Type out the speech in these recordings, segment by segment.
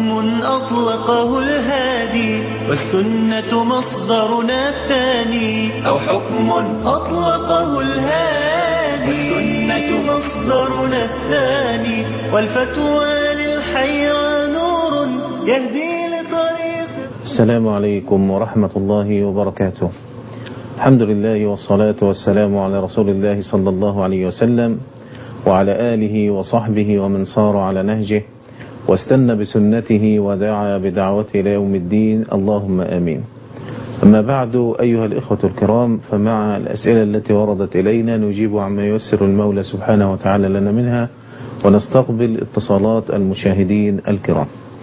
حكم أطلقه الهادي والسنة مصدرنا الثاني أو حكم أطلقه الهادي والسنة مصدرنا الثاني والفتوى للحيرى نور يهدي لطريق السلام عليكم ورحمة الله وبركاته الحمد لله والصلاة والسلام على رسول الله صلى الله عليه وسلم وعلى آله وصحبه ومن صار على نهجه واستنى بسنته ودعا بدعوته إلى يوم الدين اللهم آمين أما بعد أيها الإخوة الكرام فمع الأسئلة التي وردت إلينا نجيب عما ييسر المولى سبحانه وتعالى لنا منها ونستقبل اتصالات المشاهدين الكرام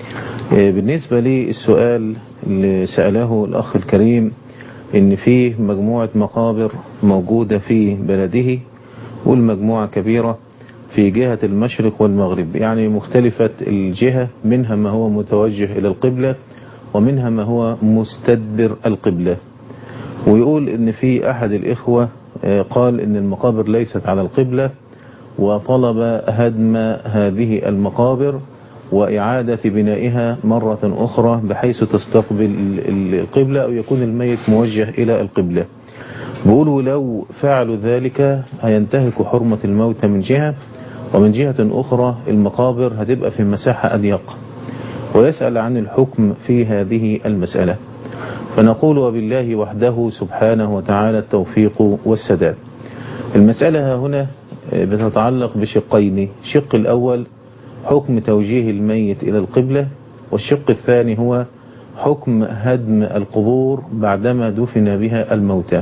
بالنسبة للسؤال اللي سأله الأخ الكريم إن فيه مجموعة مقابر موجودة في بلده والمجموعة كبيرة في جهة المشرق والمغرب يعني مختلفة الجهة منها ما هو متوجه إلى القبلة ومنها ما هو مستدبر القبلة ويقول إن في أحد الإخوة قال إن المقابر ليست على القبلة وطلب هدم هذه المقابر وإعادة بنائها مرة أخرى بحيث تستقبل القبلة أو يكون الميت موجه إلى القبلة بيقولوا لو فعلوا ذلك هينتهك حرمة الموت من جهة ومن جهة أخرى المقابر هتبقى في مساحة أضيق ويسأل عن الحكم في هذه المسألة فنقول وبالله وحده سبحانه وتعالى التوفيق والسداد المسألة هنا بتتعلق بشقين الشق الأول حكم توجيه الميت إلى القبلة والشق الثاني هو حكم هدم القبور بعدما دفن بها الموتى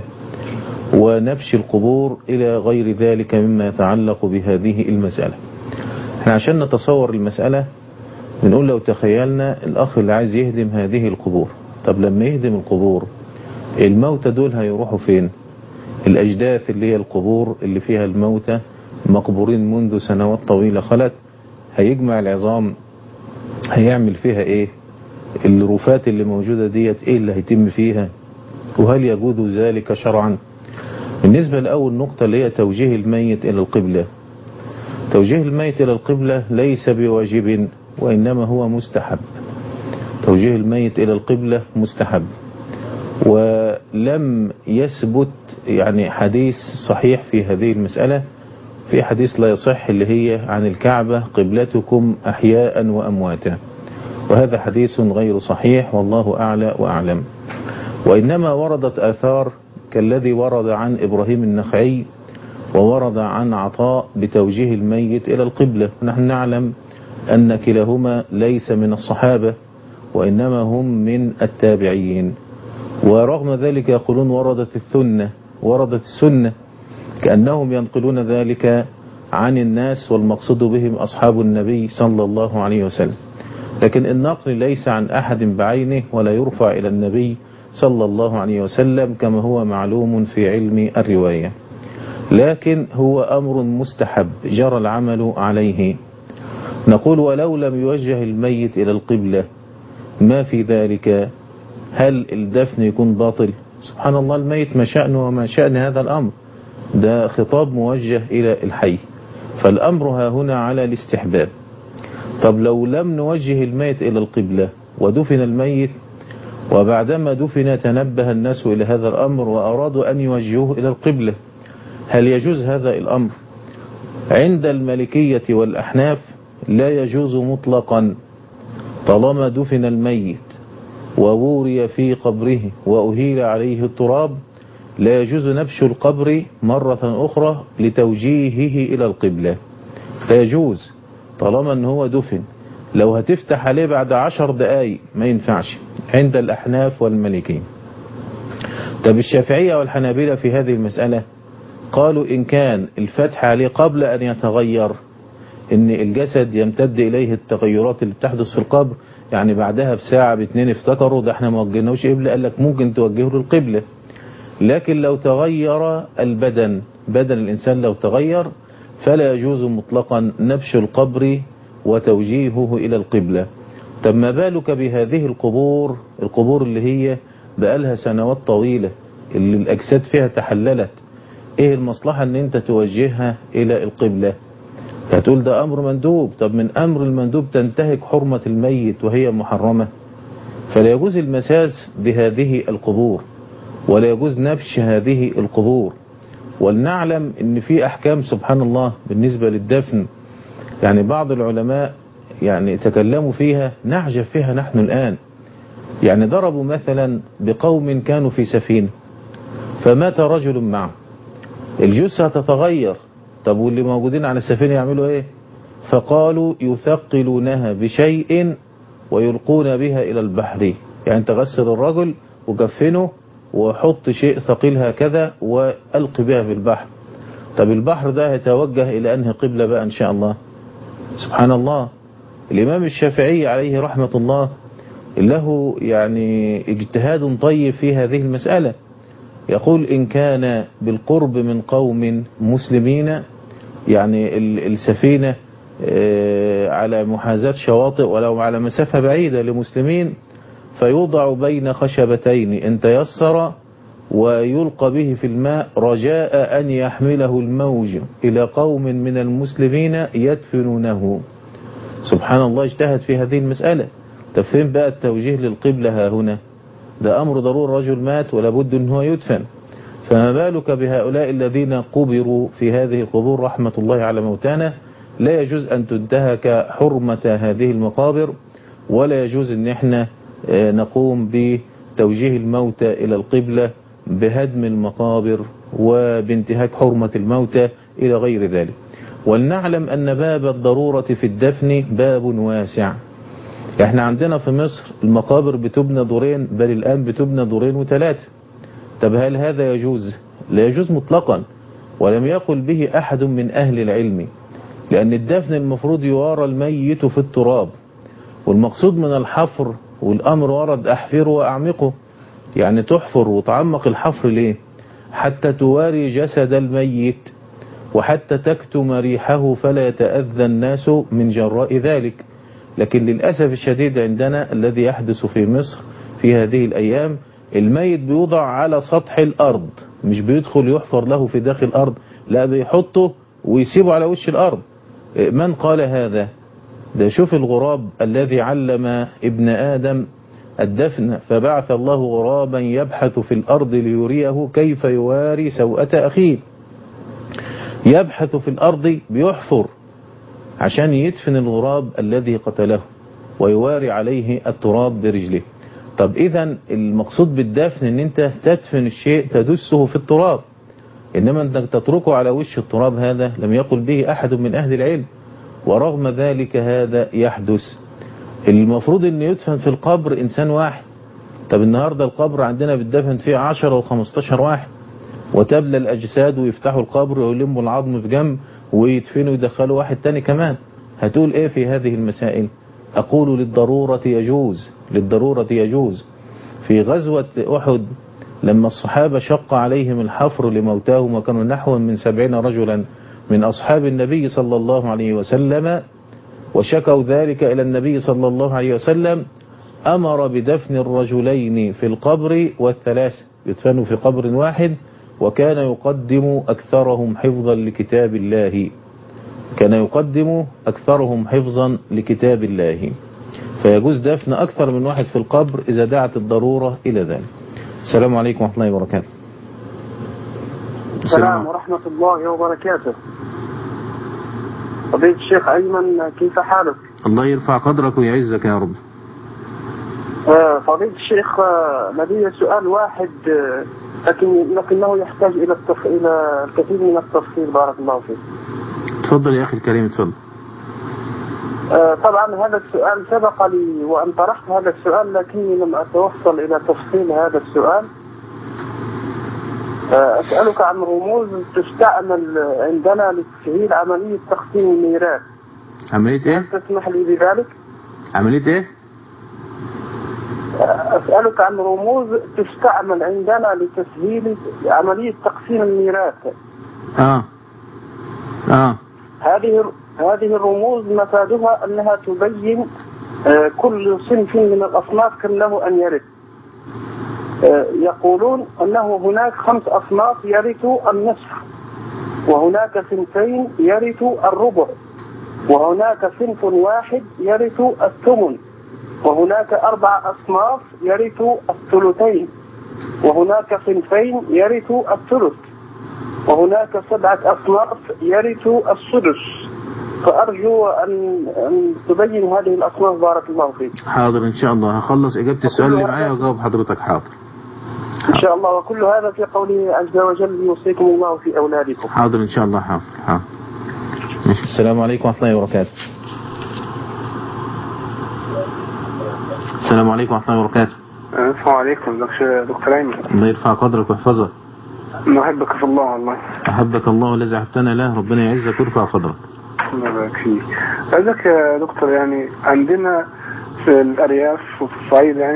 ونبش القبور إلى غير ذلك مما يتعلق بهذه المسألة احنا عشان نتصور المسألة بنقول لو تخيلنا الأخ اللي عايز يهدم هذه القبور طب لما يهدم القبور الموتى دول هيروحوا فين الأجداث اللي هي القبور اللي فيها الموتى مقبورين منذ سنوات طويلة خلت هيجمع العظام هيعمل فيها ايه الرفات اللي موجودة ديت ايه اللي هيتم فيها وهل يجوز ذلك شرعا بالنسبة لأول نقطة اللي هي توجيه الميت إلى القبلة توجيه الميت إلى القبلة ليس بواجب وإنما هو مستحب توجيه الميت إلى القبلة مستحب ولم يثبت يعني حديث صحيح في هذه المسألة في حديث لا يصح اللي هي عن الكعبة قبلتكم أحياء وأمواتا وهذا حديث غير صحيح والله أعلى وأعلم وإنما وردت آثار كالذي ورد عن إبراهيم النخعي وورد عن عطاء بتوجيه الميت إلى القبلة نحن نعلم أن كلاهما ليس من الصحابة وإنما هم من التابعين ورغم ذلك يقولون وردت السنة وردت السنة كأنهم ينقلون ذلك عن الناس والمقصود بهم أصحاب النبي صلى الله عليه وسلم لكن النقل ليس عن أحد بعينه ولا يرفع إلى النبي صلى الله عليه وسلم كما هو معلوم في علم الرواية لكن هو أمر مستحب جرى العمل عليه نقول ولو لم يوجه الميت إلى القبلة ما في ذلك هل الدفن يكون باطل سبحان الله الميت ما شأنه وما شأن هذا الأمر ده خطاب موجه إلى الحي فالأمر ها هنا على الاستحباب طب لو لم نوجه الميت إلى القبلة ودفن الميت وبعدما دفن تنبه الناس إلى هذا الأمر وأرادوا أن يوجهوه إلى القبلة هل يجوز هذا الأمر عند الملكية والأحناف لا يجوز مطلقا طالما دفن الميت ووري في قبره وأهيل عليه التراب لا يجوز نبش القبر مرة أخرى لتوجيهه إلى القبلة لا يجوز طالما أنه هو دفن لو هتفتح عليه بعد عشر دقايق ما ينفعش عند الأحناف والملكين طب الشافعية والحنابلة في هذه المسألة قالوا إن كان الفتح عليه قبل أن يتغير إن الجسد يمتد إليه التغيرات اللي بتحدث في القبر يعني بعدها بساعة باتنين افتكروا ده احنا ما وجهناوش قبلة قال لك ممكن توجهه للقبلة لكن لو تغير البدن بدن الإنسان لو تغير فلا يجوز مطلقا نبش القبر وتوجيهه إلى القبلة طب ما بالك بهذه القبور القبور اللي هي بقالها سنوات طويلة اللي الأجساد فيها تحللت ايه المصلحة ان انت توجهها الى القبلة هتقول ده أمر مندوب طب من أمر المندوب تنتهك حرمة الميت وهي محرمة فلا يجوز المساس بهذه القبور ولا يجوز نبش هذه القبور ولنعلم ان في احكام سبحان الله بالنسبة للدفن يعني بعض العلماء يعني تكلموا فيها نعجب فيها نحن الآن يعني ضربوا مثلا بقوم كانوا في سفينة فمات رجل معه الجثة تتغير طب واللي موجودين على السفينة يعملوا ايه فقالوا يثقلونها بشيء ويلقون بها إلى البحر يعني تغسل الرجل وكفنه وحط شيء ثقيل هكذا وألق بها في البحر طب البحر ده يتوجه إلى أنهي قبلة بقى إن شاء الله سبحان الله الإمام الشافعي عليه رحمة الله له يعني اجتهاد طيب في هذه المسألة يقول إن كان بالقرب من قوم مسلمين يعني السفينة على محاذاة شواطئ ولو على مسافة بعيدة لمسلمين فيوضع بين خشبتين إن تيسر ويلقى به في الماء رجاء أن يحمله الموج إلى قوم من المسلمين يدفنونه سبحان الله اجتهد في هذه المسألة تفهم بقى التوجيه للقبلة ها هنا ده أمر ضروري رجل مات ولا بد أن هو يدفن فما بالك بهؤلاء الذين قبروا في هذه القبور رحمة الله على موتانا لا يجوز أن تنتهك حرمة هذه المقابر ولا يجوز أن احنا نقوم بتوجيه الموتى إلى القبلة بهدم المقابر وبانتهاك حرمة الموتى إلى غير ذلك ولنعلم أن باب الضرورة في الدفن باب واسع احنا عندنا في مصر المقابر بتبنى دورين بل الآن بتبنى دورين وثلاثة طب هل هذا يجوز لا يجوز مطلقا ولم يقل به أحد من أهل العلم لأن الدفن المفروض يوارى الميت في التراب والمقصود من الحفر والأمر ورد أحفره وأعمقه يعني تحفر وتعمق الحفر ليه حتى تواري جسد الميت وحتى تكتم ريحه فلا يتأذى الناس من جراء ذلك لكن للأسف الشديد عندنا الذي يحدث في مصر في هذه الأيام الميت بيوضع على سطح الأرض مش بيدخل يحفر له في داخل الأرض لا بيحطه ويسيبه على وش الأرض من قال هذا ده شوف الغراب الذي علم ابن آدم الدفن فبعث الله غرابا يبحث في الأرض ليريه كيف يواري سوءة أخيه يبحث في الأرض بيحفر عشان يدفن الغراب الذي قتله ويواري عليه التراب برجله طب إذا المقصود بالدفن ان انت تدفن الشيء تدسه في التراب إنما انك تتركه على وش التراب هذا لم يقل به أحد من أهل العلم ورغم ذلك هذا يحدث المفروض ان يدفن في القبر انسان واحد طب النهاردة القبر عندنا بتدفن فيه 10 و15 واحد وتبلى الاجساد ويفتحوا القبر ويلموا العظم في جنب ويدفنوا ويدخلوا واحد تاني كمان هتقول ايه في هذه المسائل اقول للضرورة يجوز للضرورة يجوز في غزوة احد لما الصحابة شق عليهم الحفر لموتاهم وكانوا نحو من سبعين رجلا من أصحاب النبي صلى الله عليه وسلم وشكوا ذلك إلى النبي صلى الله عليه وسلم أمر بدفن الرجلين في القبر والثلاث يدفنوا في قبر واحد وكان يقدم أكثرهم حفظا لكتاب الله كان يقدم أكثرهم حفظا لكتاب الله فيجوز دفن أكثر من واحد في القبر إذا دعت الضرورة إلى ذلك السلام عليكم ورحمة الله وبركاته السلام ورحمة الله وبركاته فضيلة الشيخ أيمن كيف حالك؟ الله يرفع قدرك ويعزك يا رب آه، فضيلة الشيخ آه، لدي سؤال واحد آه، لكن لكنه يحتاج إلى التف... إلى الكثير من التفصيل بارك الله فيك. تفضل يا أخي الكريم تفضل آه، طبعا هذا السؤال سبق لي وأن طرحت هذا السؤال لكني لم أتوصل إلى تفصيل هذا السؤال آه، أسألك عن رموز تستعمل عندنا لتسهيل عملية تقسيم الميراث عملية ايه هل تسمح لي بذلك؟ عملية ايه آه، أسألك عن رموز تستعمل عندنا لتسهيل عملية تقسيم الميراث اه اه هذه هذه الرموز مفادها أنها تبين آه، كل صنف من الأصناف كم له أن يرث آه، يقولون أنه هناك خمس أصناف يرثوا النصف وهناك صنفين يرثوا الربع وهناك صنف واحد يرث الثمن وهناك أربع أصناف يرث الثلثين وهناك صنفين يرث الثلث وهناك سبعة أصناف يرث السدس فأرجو أن أن تبين هذه الأصناف بارك الله فيك حاضر إن شاء الله هخلص إجابة السؤال اللي معايا وأجاوب حضرتك حاضر إن شاء الله وكل هذا في قوله عز وجل يوصيكم الله في أولادكم حاضر إن شاء الله حاضر حاضر ماشي. السلام عليكم ورحمة الله وبركاته السلام عليكم ورحمة الله وبركاته السلام عليكم دكتور دكتور ايمن الله يرفع قدرك ويحفظك نحبك في الله والله أحبك الله الذي أحبتنا له ربنا يعزك ويرفع قدرك الله يبارك فيك عايزك يا دكتور يعني عندنا في الارياف وفي الصعيد يعني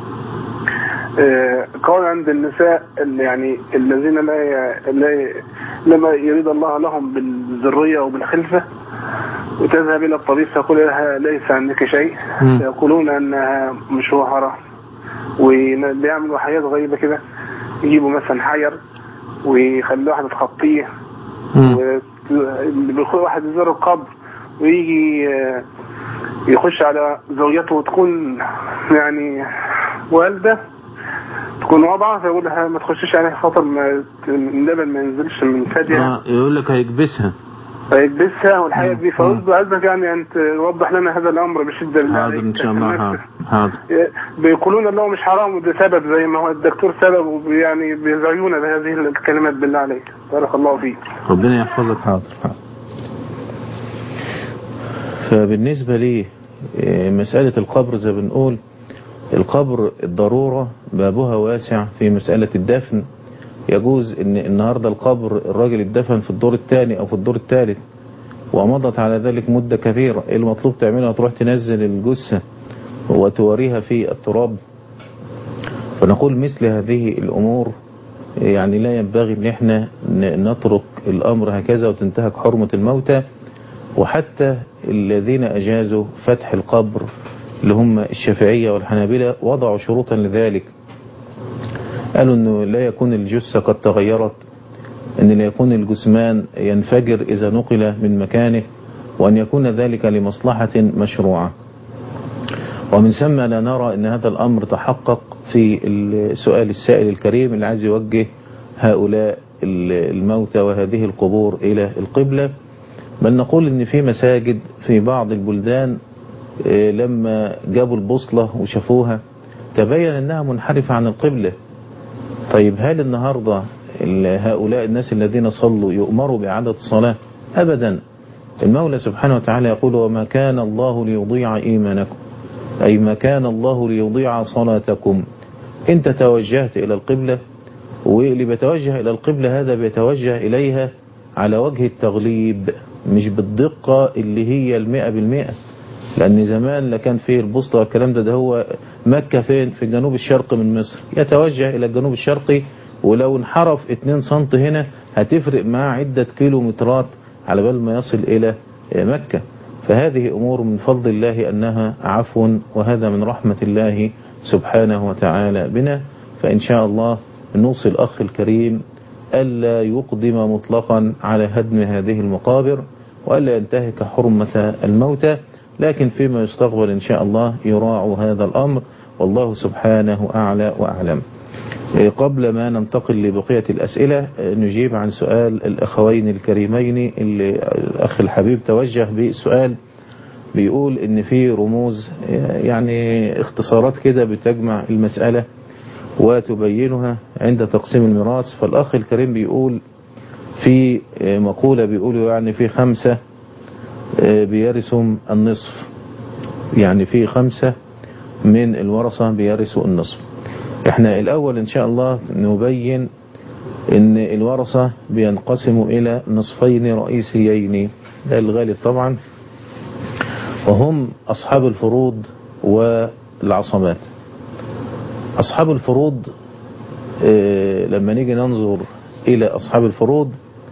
آه، قول عند النساء اللي يعني الذين لا ي... لا ي... لما يريد الله لهم بالذريه وبالخلفه وتذهب الى الطبيب تقول لها ليس عندك شيء مم. يقولون انها مشوهره وبيعملوا حاجات غريبه كده يجيبوا مثلا حجر ويخلوا واحده تخطيه مم. بيخوي واحد يزور القبر ويجي آه، يخش على زوجته وتكون يعني والدة تكون وضعها فيقول لها ما تخشيش عليها خاطر ما ت- اللبن ما ينزلش من ثديها آه يقول لك هيكبسها فيكبسها والحاجات دي مم. فقلت عايزك يعني ان توضح لنا هذا الامر بشده بالله حاضر عليك. إن شاء الله عشان حاضر نفسه. حاضر بيقولون انه مش حرام وده سبب زي ما هو الدكتور سبب ويعني بيزعجونا بهذه الكلمات بالله عليك بارك الله فيك ربنا يحفظك حاضر حاضر فبالنسبة لي إيه، مسألة القبر زي ما بنقول القبر الضرورة بابها واسع في مسألة الدفن يجوز ان النهاردة القبر الراجل اتدفن في الدور الثاني او في الدور الثالث ومضت على ذلك مدة كبيرة إيه المطلوب تعملها تروح تنزل الجثة وتوريها في التراب فنقول مثل هذه الأمور يعني لا ينبغي ان احنا ن- نترك الأمر هكذا وتنتهك حرمة الموتى وحتى الذين أجازوا فتح القبر اللي هم الشافعية والحنابلة وضعوا شروطا لذلك قالوا انه لا يكون الجثة قد تغيرت ان لا يكون الجثمان ينفجر اذا نقل من مكانه وان يكون ذلك لمصلحة مشروعة ومن ثم لا نرى ان هذا الامر تحقق في السؤال السائل الكريم اللي عايز يوجه هؤلاء الموتى وهذه القبور الى القبلة بل نقول ان في مساجد في بعض البلدان آه، لما جابوا البوصلة وشافوها تبين انها منحرفة عن القبلة طيب هل النهاردة ال- هؤلاء الناس الذين صلوا يؤمروا بإعادة الصلاة أبدا المولى سبحانه وتعالى يقول وما كان الله ليضيع إيمانكم أي ما كان الله ليضيع صلاتكم انت توجهت إلى القبلة واللي بيتوجه إلى القبلة هذا بيتوجه إليها على وجه التغليب مش بالدقة اللي هي المئة بالمئة لأن زمان لا كان فيه البوصلة والكلام ده ده هو مكة فين في الجنوب الشرقي من مصر يتوجه إلى الجنوب الشرقي ولو انحرف 2 سم هنا هتفرق معاه عدة كيلومترات على بال ما يصل إلى مكة فهذه أمور من فضل الله أنها عفو وهذا من رحمة الله سبحانه وتعالى بنا فإن شاء الله نوصي الأخ الكريم ألا يقدم مطلقا على هدم هذه المقابر وألا ينتهك حرمة الموتى لكن فيما يستقبل إن شاء الله يراعوا هذا الأمر والله سبحانه أعلى وأعلم إيه، قبل ما ننتقل لبقية الأسئلة إيه، نجيب عن سؤال الأخوين الكريمين اللي الأخ الحبيب توجه بالسؤال بيقول إن في رموز إيه، يعني اختصارات كده بتجمع المسألة وتبينها عند تقسيم الميراث فالأخ الكريم بيقول في إيه، مقولة بيقولوا يعني في خمسة إيه، بيرثوا النصف يعني في خمسة من الورثة بيرثوا النصف احنا الاول ان شاء الله نبين ان الورثة بينقسموا الى نصفين رئيسيين ده الغالب طبعا وهم اصحاب الفروض والعصبات اصحاب الفروض اه لما نيجي ننظر الى اصحاب الفروض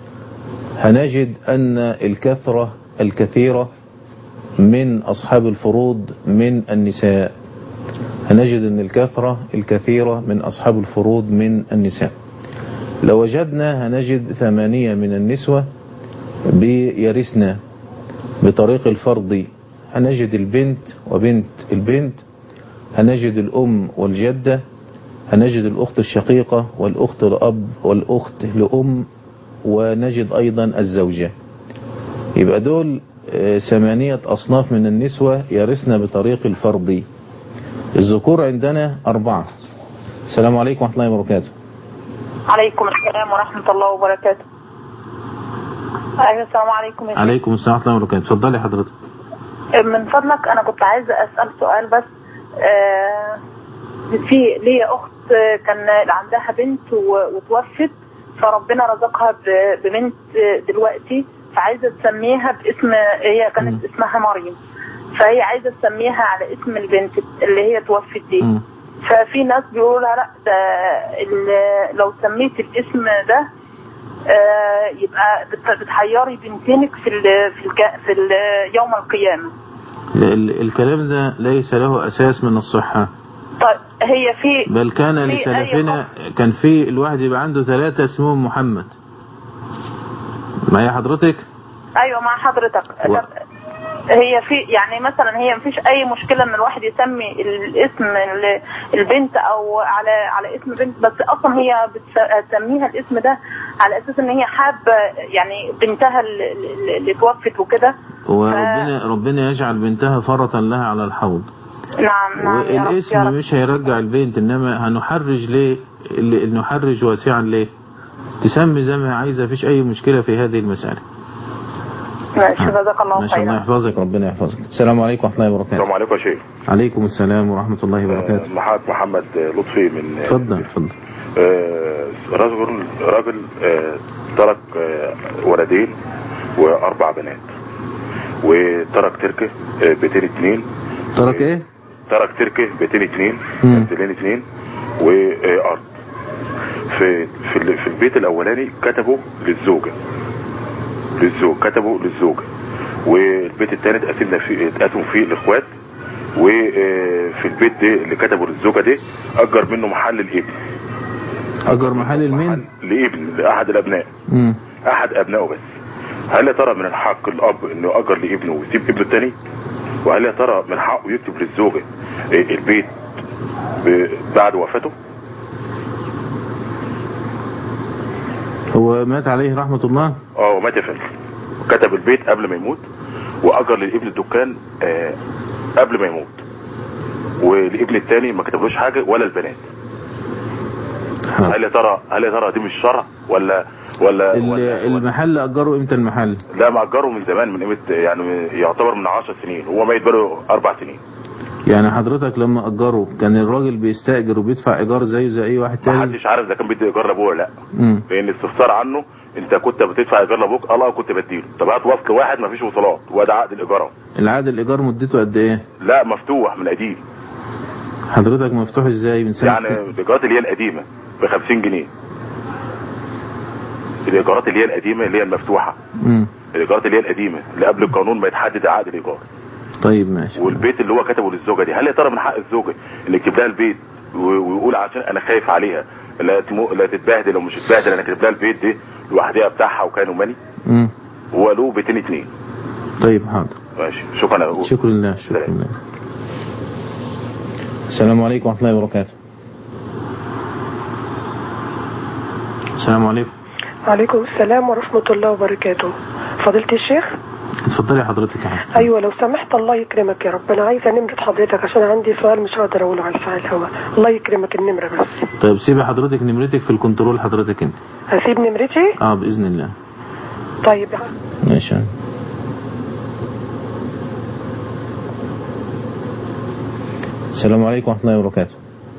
هنجد ان الكثرة الكثيرة من اصحاب الفروض من النساء هنجد ان الكثرة الكثيرة من أصحاب الفروض من النساء لو وجدنا هنجد ثمانية من النسوة بيرثنا بطريق الفرض هنجد البنت وبنت البنت هنجد الأم والجدة هنجد الأخت الشقيقة والأخت الأب والأخت لأم ونجد أيضا الزوجة يبقى دول آه، ثمانية أصناف من النسوة يرثن بطريق الفرض الذكور عندنا أربعة السلام عليكم ورحمة الله وبركاته عليكم السلام ورحمة الله وبركاته أيوة السلام عليكم يا شيخ. عليكم السلام ورحمة الله وبركاته اتفضلي حضرتك من فضلك أنا كنت عايزة أسأل سؤال بس آه، في ليا أخت كان عندها بنت و- وتوفت فربنا رزقها ب- ببنت دلوقتي فعايزة تسميها باسم هي كانت اسمها مريم فهي عايزة تسميها على اسم البنت اللي هي توفت دي مم. ففي ناس بيقولوا لها لا ده ال- لو سميت الاسم ده آه، يبقى بت- بتحيري بنتينك في ال في ال في ال يوم القيامة ال- ال- الكلام ده ليس له أساس من الصحة طيب هي في بل كان في أي لسلفنا كان في الواحد يبقى عنده ثلاثة اسمهم محمد معايا حضرتك ايوه مع حضرتك و- طب هي في يعني مثلا هي مفيش اي مشكله ان الواحد يسمي الاسم ال- البنت او على على اسم بنت بس اصلا هي بتسميها الاسم ده على اساس ان هي حابه يعني بنتها اللي, اللي- اللي توفت وكده وربنا ربنا يجعل بنتها فرطا لها على الحوض نعم نعم يا رب يا والاسم رب مش هيرجع البنت انما هنحرج ليه اللي- نحرج واسعا ليه تسمي زي ما هي عايزه مفيش اي مشكله في هذه المساله ماشي جزاك الله ما شاء الله خيرا يحفظك ربنا يحفظك السلام عليكم ورحمه الله وبركاته السلام عليكم يا شيخ عليكم السلام ورحمه الله وبركاته محمد محمد لطفي من اتفضل اتفضل آه، رجل راجل آه، ترك آه، ولدين واربع بنات وترك تركه آه، بيتين اتنين ترك ايه ترك تركه بيتين اتنين مم. منزلين اتنين وارض في في ال- في البيت الاولاني كتبوا للزوجه للزوج كتبوا للزوجه والبيت الثاني اتقسمنا فيه اتقسموا فيه الاخوات وفي البيت ده اللي كتبوا للزوجه ده اجر منه محل الابن اجر محل المين محل لابن لاحد الابناء مم. احد ابنائه بس هل يا ترى من الحق الاب انه اجر لابنه ويسيب ابنه الثاني وهل يا ترى من حقه يكتب للزوجه إيه البيت ب- بعد وفاته هو مات عليه رحمه الله اه مات يا فندم كتب البيت قبل ما يموت واجر للابن الدكان آه قبل ما يموت والابن الثاني ما كتبلوش حاجه ولا البنات هل يا ترى هل يا ترى دي مش شرع ولا ولا, ال- ولا المحل اجره امتى المحل لا مأجره من زمان من قيمه يعني يعتبر من 10 سنين هو ميت بقاله اربع سنين يعني حضرتك لما اجره كان الراجل بيستاجر وبيدفع ايجار زيه زي اي واحد ما تاني حدش عارف اذا كان بيدي ايجار لابوه ولا لا مم. لان استفسار عنه انت كنت بتدفع ايجار لابوك اه كنت بديله طب هات وصل واحد ما فيش وصلات وده عقد الايجار اهو. العقد الايجار مدته قد ايه لا مفتوح من قديم حضرتك مفتوح ازاي من سنه يعني الايجارات اللي هي القديمه ب 50 جنيه الايجارات اللي هي القديمه اللي هي المفتوحه مم. الايجارات اللي هي القديمه اللي قبل القانون ما يتحدد عقد الايجار طيب ماشي والبيت اللي هو كتبه للزوجه دي هل يا ترى من حق الزوجه ان يكتب لها البيت و- ويقول عشان انا خايف عليها لا تمو... لا تتبهدل لو مش تتبهدل انا كاتب لها البيت دي لوحدها بتاعها وكانوا ماني مم. هو له بيتين اتنين طيب حاضر ماشي شكرا يا أبو. شكرا لله شكرا لله السلام عليكم ورحمة الله وبركاته السلام عليكم وعليكم السلام ورحمة الله وبركاته فضيلة الشيخ اتفضلي حضرتك يا حضرتك. أيوة لو سمحت الله يكرمك يا رب أنا عايزة نمرة حضرتك عشان عندي سؤال مش هقدر أقوله على الهوا الله يكرمك النمرة بس طيب سيبي حضرتك نمرتك في الكنترول حضرتك انت هسيب نمرتي اه باذن الله طيب ماشي السلام عليكم ورحمة الله وبركاته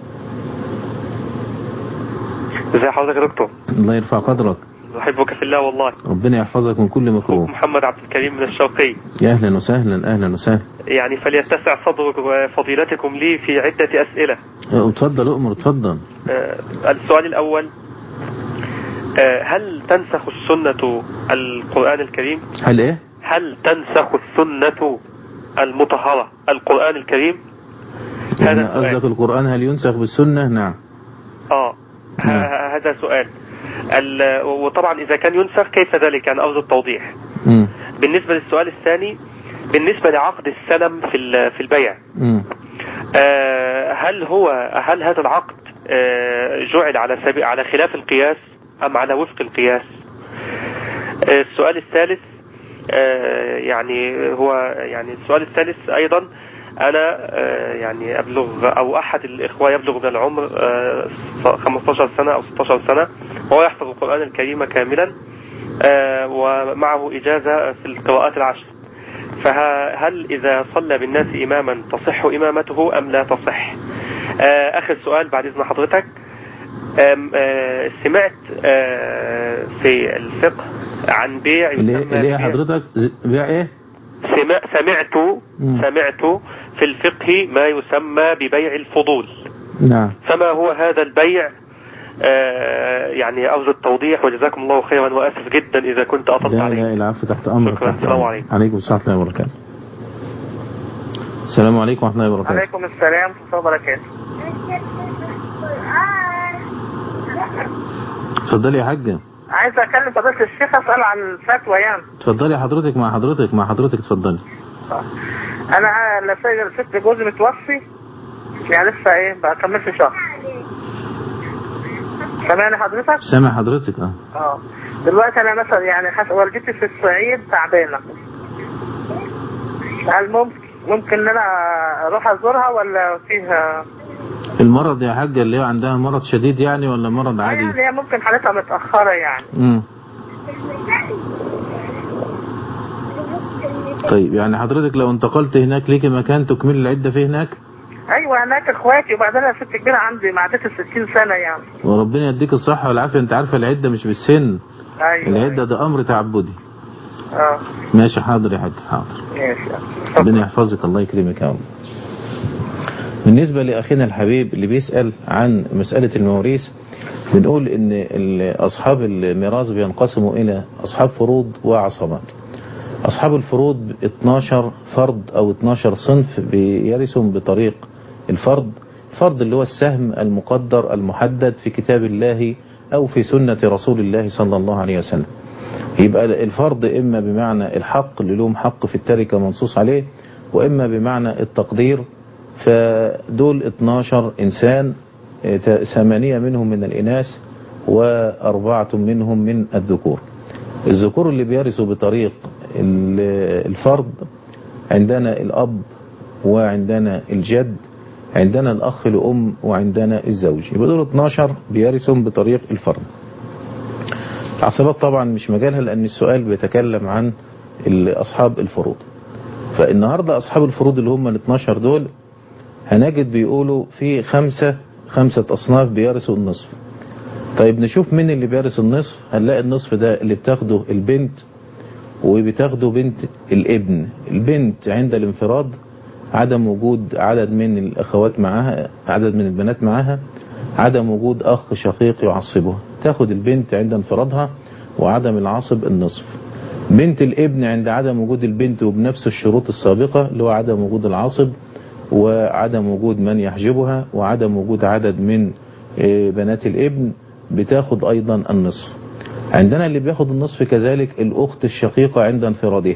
ازي حضرتك يا دكتور الله يرفع قدرك احبك في الله والله ربنا يحفظك من كل مكروه محمد عبد الكريم من الشرقي يا اهلا وسهلا اهلا وسهلا يعني فليتسع صدر فضيلتكم لي في عدة أسئلة اه، اتفضل اؤمر اتفضل آه، السؤال الأول آه، هل تنسخ السنة القرآن الكريم هل ايه هل تنسخ السنة المطهرة القرآن الكريم يعني هذا سؤال. قصدك القرآن هل ينسخ بالسنة نعم اه ه- نعم. ه- هذا سؤال ال- وطبعا إذا كان ينسخ كيف ذلك يعني أرجو التوضيح مم. بالنسبة للسؤال الثاني بالنسبة لعقد السلم في ال- في البيع مم. آه، هل هو هل هذا العقد آه، جعل على سبيل على خلاف القياس أم على وفق القياس آه، السؤال الثالث آه، يعني هو يعني السؤال الثالث أيضا أنا آه، يعني أبلغ أو أحد الإخوة يبلغ من العمر آه، 15 سنة أو 16 سنة وهو يحفظ القرآن الكريم كاملا آه، ومعه إجازة في القراءات العشر فهل إذا صلى بالناس إماما تصح إمامته أم لا تصح آه، آخر سؤال بعد إذن حضرتك آم، آه، سمعت آه، في الفقه عن بيع اللي يسمى اللي هي بيع- حضرتك ز- بيع ايه سمع سمعت مم. سمعت في الفقه ما يسمى ببيع الفضول نعم فما هو هذا البيع آه، يعني أرجو التوضيح وجزاكم الله خيرا وآسف جدا إذا كنت أطلت لا عليكم لا العفو تحت امرك شكرا. تحت السلام أمرك. عليكم. عليكم السلام ورحمه الله وبركاته السلام عليكم ورحمه الله وبركاته عليكم السلام ورحمة الله وبركاته اتفضلي يا حاجه عايز أكلم فضيلة الشيخ أسأل عن الفتوى يعني اتفضلي حضرتك مع حضرتك مع حضرتك اتفضلي أنا لسه ست جوزي متوفي يعني لسه إيه ما كملش شهر سامعني حضرتك؟ سامع حضرتك اه اه دلوقتي أنا مثلا يعني حس... والدتي في الصعيد تعبانة هل ممكن ممكن إن أنا أروح أزورها ولا فيها المرض يا حاجه اللي هي عندها مرض شديد يعني ولا مرض عادي يعني هي ممكن حالتها متأخرة يعني امم طيب يعني حضرتك لو انتقلت هناك ليكي مكان تكمل العده فيه هناك أيوة هناك إخواتي وبعدين أنا ست كبيرة عندي معدتي 60 سنة يعني وربنا يديك الصحه والعافيه انت عارفه العده مش بالسن أيوة العده ده امر تعبدي اه ماشي حاضر يا حاج حاضر ماشي ربنا يحفظك الله يكرمك يا رب بالنسبة لأخينا الحبيب اللي بيسأل عن مسألة المواريث بنقول إن ال- أصحاب الميراث بينقسموا إلى أصحاب فروض وعصبات أصحاب الفروض 12 فرد أو 12 صنف بيرثهم بطريق الفرض الفرض اللي هو السهم المقدر المحدد في كتاب الله أو في سنة رسول الله صلى الله عليه وسلم يبقى الفرض إما بمعنى الحق اللي لهم حق في التركة منصوص عليه وإما بمعنى التقدير فدول 12 إنسان اه، ثمانية منهم من الإناث وأربعة منهم من الذكور الذكور اللي بيرثوا بطريق ال- الفرض عندنا الأب وعندنا الجد عندنا الأخ لأم وعندنا الزوج يبقى دول 12 بيرثهم بطريق الفرض العصبات طبعا مش مجالها لأن السؤال بيتكلم عن ال- أصحاب الفروض فالنهاردة أصحاب الفروض اللي هم ال 12 دول هنجد بيقولوا في خمسة خمسة أصناف بيرثوا النصف طيب نشوف مين اللي بيرث النصف هنلاقي النصف ده اللي بتاخده البنت وبتاخده بنت الابن البنت عند الانفراد عدم وجود عدد من الأخوات معاها عدد من البنات معاها عدم وجود أخ شقيق يعصبها تاخد البنت عند انفرادها وعدم العصب النصف بنت الابن عند عدم وجود البنت وبنفس الشروط السابقة اللي هو عدم وجود العصب وعدم وجود من يحجبها وعدم وجود عدد من آه، بنات الابن بتاخد أيضا النصف عندنا اللي بياخد النصف كذلك الأخت الشقيقة عند انفرادها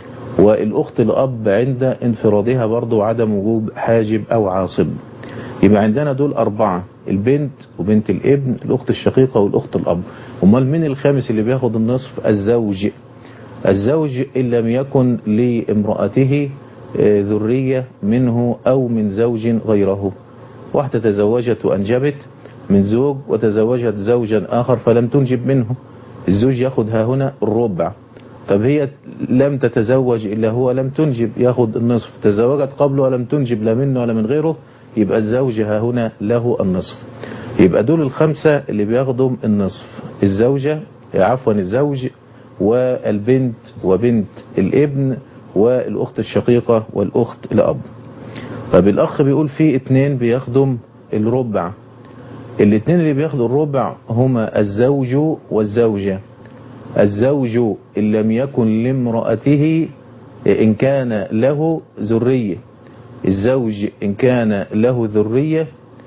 والأخت الأب عند انفرادها برضو عدم وجود حاجب أو عاصب يبقى عندنا دول أربعة البنت وبنت الابن الأخت الشقيقة والأخت الأب أمال مين الخامس اللي بياخد النصف الزوج الزوج إن لم يكن لامرأته آه، ذرية منه أو من زوج غيره واحدة تزوجت وأنجبت من زوج وتزوجت زوجا آخر فلم تنجب منه الزوج ياخد ها هنا الربع طب هي لم تتزوج إلا هو لم تنجب ياخد النصف تزوجت قبله ولم تنجب لا منه ولا من غيره يبقى الزوج ها هنا له النصف يبقى دول الخمسة اللي بياخدوا النصف الزوجة عفوا الزوج والبنت وبنت الابن والأخت الشقيقة والأخت الأب طب الأخ بيقول في اتنين بيخدم الربع الاتنين اللي بياخدوا الربع هما الزوج والزوجة الزوج إن لم يكن لامرأته إن كان له ذرية الزوج إن كان له ذرية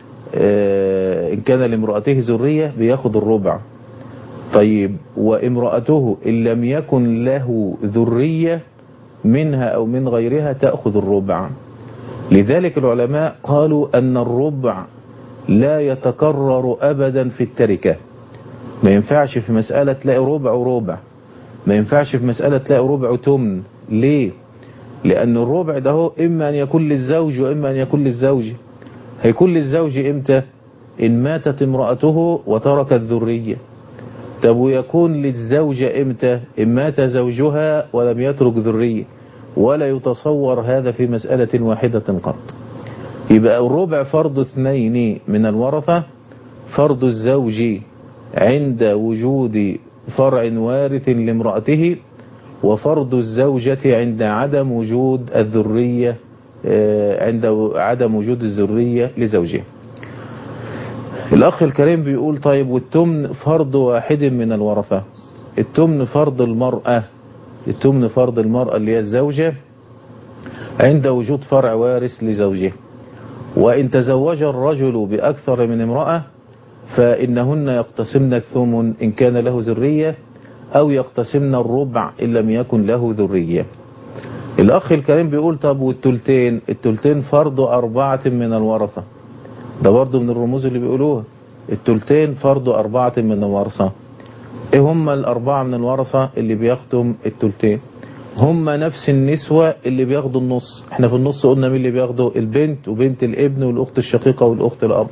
آه، إن كان لامرأته ذرية بياخد الربع طيب وامرأته إن لم يكن له ذرية منها أو من غيرها تأخذ الربع لذلك العلماء قالوا أن الربع لا يتكرر أبدا في التركة ما ينفعش في مسألة تلاقي ربع وربع ما ينفعش في مسألة تلاقي ربع تمن ليه لأن الربع ده هو إما أن يكون للزوج وإما أن يكون للزوج هيكون للزوج إمتى إن ماتت امرأته وتركت ذرية طب ويكون للزوجة إمتى إن مات زوجها ولم يترك ذرية ولا يتصور هذا في مسألة واحدة قط يبقى الربع فرض اثنين من الورثة فرض الزوج عند وجود فرع وارث لامرأته وفرض الزوجة عند عدم وجود الذرية عند عدم وجود الذرية لزوجها الأخ الكريم بيقول طيب والتمن فرض واحد من الورثة التمن فرض المرأة التمن فرض المرأة اللي هي الزوجة عند وجود فرع وارث لزوجه وإن تزوج الرجل بأكثر من امرأة فإنهن يقتسمن الثمن إن كان له ذرية أو يقتسمن الربع إن لم يكن له ذرية الأخ الكريم بيقول طب والتلتين التلتين فرض أربعة من الورثة ده برضه من الرموز اللي بيقولوها التلتين فرض أربعة من الورثة ايه هم الأربعة من الورثة اللي بياخدوا التلتين هم نفس النسوة اللي بياخدوا النص احنا في النص قلنا مين اللي بياخدوا البنت وبنت الابن والأخت الشقيقة والأخت الأب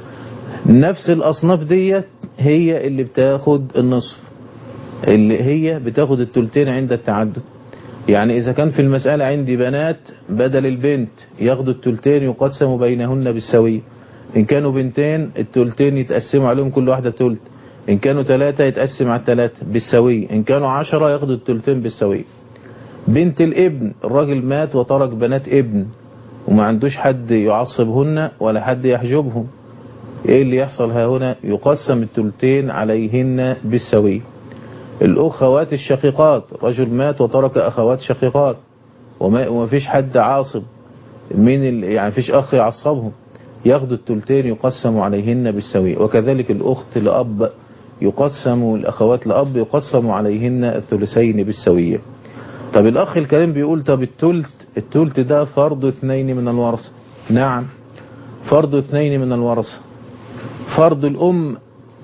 نفس الأصناف ديت هي اللي بتاخد النصف اللي هي بتاخد التلتين عند التعدد يعني إذا كان في المسألة عندي بنات بدل البنت ياخدوا التلتين يقسموا بينهن بالسوية إن كانوا بنتين التلتين يتقسموا عليهم كل واحدة تلت إن كانوا ثلاثة يتقسم على الثلاثة بالسوية إن كانوا عشرة ياخدوا التلتين بالسوية بنت الابن الراجل مات وترك بنات ابن وما عندوش حد يعصبهن ولا حد يحجبهم ايه اللي يحصل ها هنا يقسم التلتين عليهن بالسوية الاخوات الشقيقات رجل مات وترك اخوات شقيقات وما, وما فيش حد عاصب من يعني فيش اخ يعصبهم ياخدوا التلتين يقسم عليهن بالسوية وكذلك الاخت لاب يقسم الاخوات لاب يقسم عليهن الثلثين بالسوية طب الاخ الكريم بيقول طب التلت التلت ده فرض اثنين من الورثة نعم فرض اثنين من الورثة فرض الام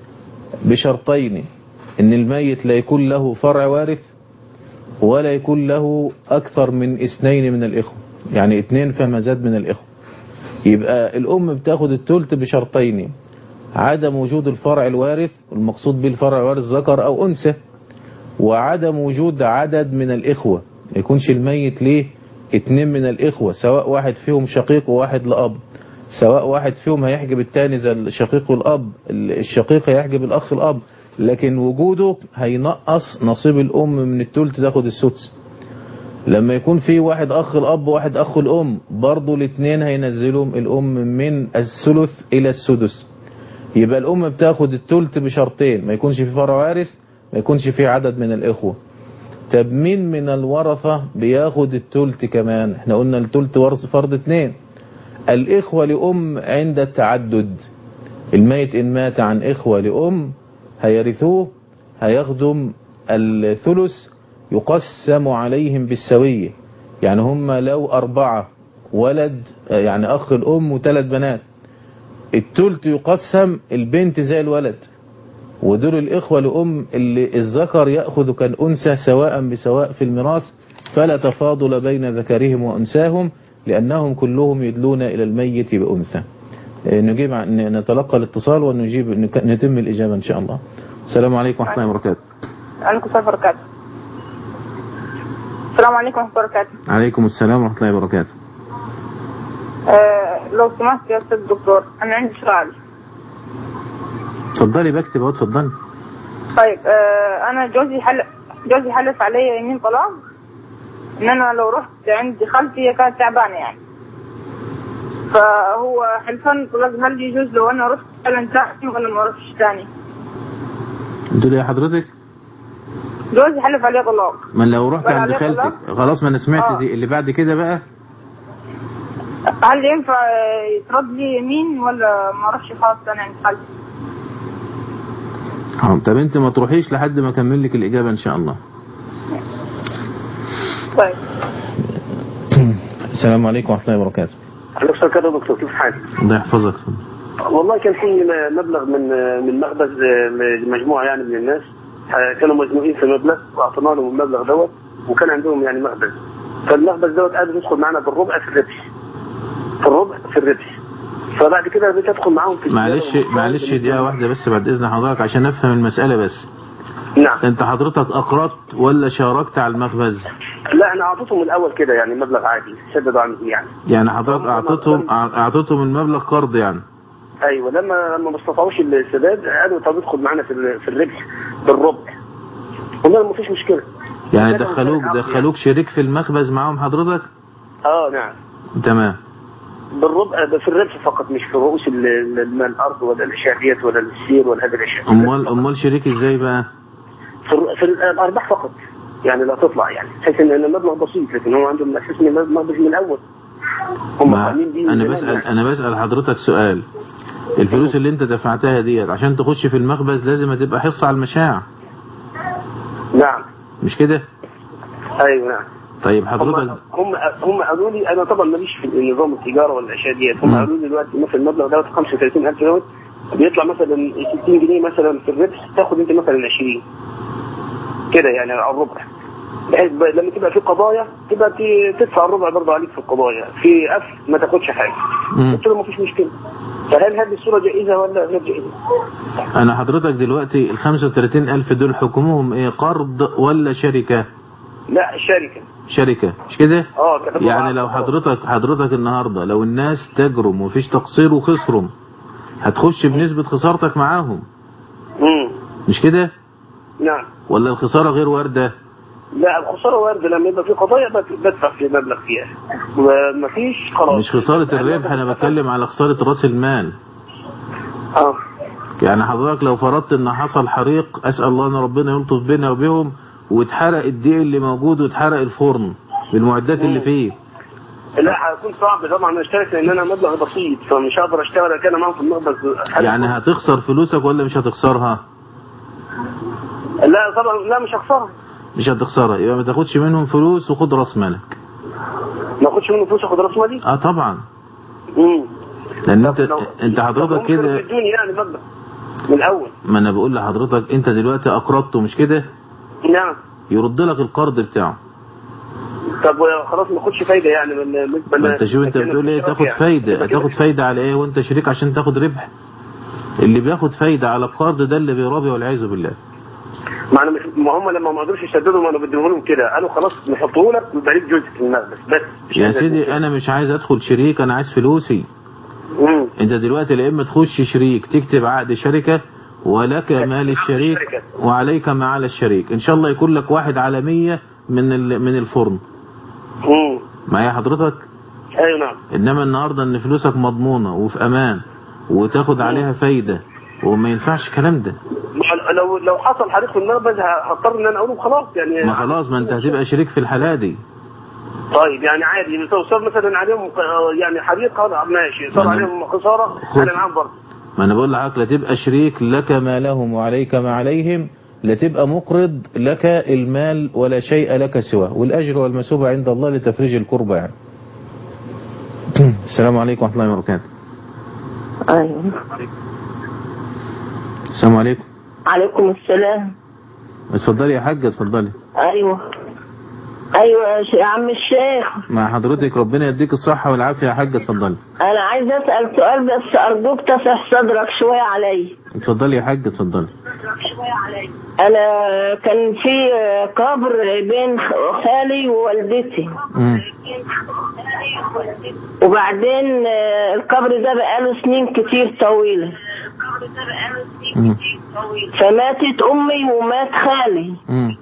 بشرطين ان الميت لا يكون له فرع وارث ولا يكون له اكثر من اثنين من الاخوة يعني اثنين فما زاد من الاخوة يبقى الام بتاخد التلت بشرطين عدم وجود الفرع الوارث المقصود بالفرع الوارث ذكر او انثى وعدم وجود عدد من الاخوة ما يكونش الميت ليه اتنين من الاخوة سواء واحد فيهم شقيق وواحد لاب سواء واحد فيهم هيحجب التاني زي الشقيق والاب الشقيق هيحجب الاخ الاب لكن وجوده هينقص نصيب الام من التلت تاخد السدس لما يكون في واحد اخ الاب وواحد اخ الام برضو الاثنين هينزلهم الام من الثلث الى السدس يبقى الام بتاخد التلت بشرطين ما يكونش في فرع وارث ما يكونش في عدد من الاخوة طب مين من الورثة بياخد التلت كمان احنا قلنا التلت ورث فرض اتنين الاخوة لام عند التعدد الميت ان مات عن اخوة لام هيرثوه هيخدم الثلث يقسم عليهم بالسوية يعني هم لو أربعة ولد يعني أخ الأم وثلاث بنات التلت يقسم البنت زي الولد ودول الإخوة لأم اللي الذكر يأخذ كالأنثى سواء بسواء في الميراث فلا تفاضل بين ذكرهم وأنثاهم لأنهم كلهم يدلون إلى الميت بأنثى نجيب نتلقى الاتصال ونجيب نتم الإجابة إن شاء الله السلام عليكم ورحمة الله وبركاته عليكم السلام وبركاته السلام عليكم ورحمة الله وبركاته عليكم السلام ورحمة الله وبركاته آه لو سمحت يا أستاذ الدكتور أنا عندي سؤال اتفضلي بكتب اهو اتفضلي طيب آه أنا جوزي حل جوزي حلف عليا يمين طلاق إن أنا لو رحت عند خالتي هي كانت تعبانة يعني فهو حلفان طلاق هل يجوز لو أنا رحت فعلا تاني ولا ما أروحش تاني قلت له يا حضرتك جوزي حلف عليه طلاق ما لو رحت ولا عند عليه خالتك طلاق؟ خلاص ما انا سمعت آه. دي اللي بعد كده بقى هل ينفع يترد لي يمين ولا ما اروحش خالص انا عند خالتي اه طب انت ما تروحيش لحد ما اكمل لك الاجابه ان شاء الله طيب السلام عليكم ورحمة الله وبركاته عليكم السلام كده يا دكتور كيف حالك؟ الله يحفظك والله كان في مبلغ من من مخبز لمجموعه يعني من الناس كانوا مزنوقين في مبلغ واعطينا لهم المبلغ دوت وكان عندهم يعني مخبز فالمخبز دوت قادر يدخل معانا بالربع في الربح في الربع في الربح فبعد كده بقيت ادخل معاهم في معلش الزيادة معلش دقيقة واحدة بس بعد إذن حضرتك عشان أفهم المسألة بس نعم أنت حضرتك أقرضت ولا شاركت على المخبز لا انا اعطيتهم الاول كده يعني مبلغ عادي سددوا عني يعني يعني حضرتك أعطيتهم أعطيتهم المبلغ قرض يعني ايوه لما لما ما استطاعوش السداد قالوا طب ادخل معانا في ال- في الربح بالربع قلنا لهم مفيش مشكله يعني كده دخلوك مشاركة دخلوك شريك في المخبز معاهم حضرتك اه نعم تمام بالربع ده في الربح فقط مش في رؤوس ال- ال- المال الارض ولا الاشياء ديت ولا السير ولا هذه الاشياء أمال أمال شريك إزاي بقى في, الر- في ال- الارباح فقط يعني لا تطلع يعني بحيث ان المبلغ بسيط لكن هو عندهم اساس ان المبلغ من الاول هم ما قايمين بيه أنا من بسأل زمان يعني. أنا بسأل حضرتك سؤال الفلوس اللي أنت دفعتها ديت عشان تخش في المخبز لازم تبقى حصة على المشاع نعم مش كده ايوه نعم طيب هم حضرتك هم هم قالوا لي انا طبعا ماليش في نظام التجاره ولا الاشياء ديت هم مم. قالوا لي دلوقتي مثلا المبلغ دوت 35000 دوت بيطلع مثلا 60 جنيه مثلا في الربح تاخد انت مثلا 20 كده يعني على الربع بحيث ب- لما تبقى في قضايا تبقى ت- تدفع الربع برضه عليك في القضايا في قفل ما تاخدش حاجه مم. قلت له مفيش مشكله فهل هذه الصوره جائزه ولا غير جائزه؟ أنا حضرتك دلوقتي ال 35000 دول حكمهم إيه قرض ولا شركة لا الشركه شركة مش كده اه كتبوا يعني معاها لو خلاص. حضرتك حضرتك النهاردة لو الناس تجرم ومفيش تقصير وخسرم هتخش بنسبة خسارتك معاهم امم مش كده نعم ولا الخسارة غير واردة لا الخساره وارده لما يبقى في قضايا بت- بدفع في مبلغ فيها ومفيش خلاص مش خسارة الربح أنا بتكلم على خسارة رأس المال اه يعني حضرتك لو فرضت ان حصل حريق اسال الله ان ربنا يلطف بينا وبهم واتحرق الدقيق اللي موجود واتحرق الفرن بالمعدات اللي فيه لا هيكون صعب طبعا انا اشترك لان انا مبلغ بسيط فمش هقدر اشتغل انا معاهم في المخبز يعني هتخسر فلوسك ولا مش هتخسرها لا طبعا لا مش هخسرها مش هتخسرها يبقى ما تاخدش منهم فلوس وخد راس مالك ما اخدش منه فلوس اخد راس مالي اه طبعا امم لان انت لو- انت طب حضرتك ممكن كده يدوني يعني مبلغ من الاول ما انا بقول لحضرتك انت دلوقتي اقرضته مش كده نعم يرد لك القرض بتاعه طب خلاص ما اخدش فايده يعني من بالنسبه ما انت شوف انت بتقول ايه تاخد فايدة هتاخد فايدة على ايه وانت شريك عشان تاخد ربح اللي بياخد فايدة على القرض ده اللي بيرابي والعياذ بالله ما انا مش ما هم لما ما قدروش يسددوا ما انا بديه لهم كده قالوا خلاص نحطه لك ويبقى ليك جزء في المخبز بس مش يا عايز سيدي انا مش عايز ادخل شريك انا عايز فلوسي امم انت دلوقتي لا اما تخش شريك تكتب عقد شركة ولك مال الشريك وعليك ما على الشريك ان شاء الله يكون لك واحد على مية من ال- من الفرن امم معايا حضرتك ايوه نعم انما النهاردة ان فلوسك مضمونة وفي امان وتاخد عليها فايدة وما ينفعش الكلام ده ما- لو لو حصل حريق في المخبز ه- هضطر ان انا اقوله خلاص يعني ما خلاص ما انت هتبقى شريك في الحالة دي طيب يعني عادي لو صار مثلا عليهم آه، يعني حريق خلاص ماشي صار ما أنا- عليهم خساره خد. انا معاهم برضه ما انا بقول لحضرتك لا تبقى شريك لك ما لهم وعليك ما عليهم لا تبقى مقرض لك المال ولا شيء لك سواه والاجر والمثوبة عند الله لتفريج الكربة يعني السلام عليكم ورحمة الله وبركاته ايوه السلام عليكم عليكم السلام اتفضلي يا حاجة اتفضلي ايوه ايوه يا ش- يا عم الشيخ مع حضرتك ربنا يديك الصحة والعافية يا حاجة اتفضلي انا عايز اسال سؤال بس ارجوك تصح صدرك شويه علي اتفضلي يا حاجة اتفضلي انا كان في قبر بين خ- خالي ووالدتي مم. وبعدين آه، القبر ده بقاله سنين كتير طويله مم. فماتت امي ومات خالي مم.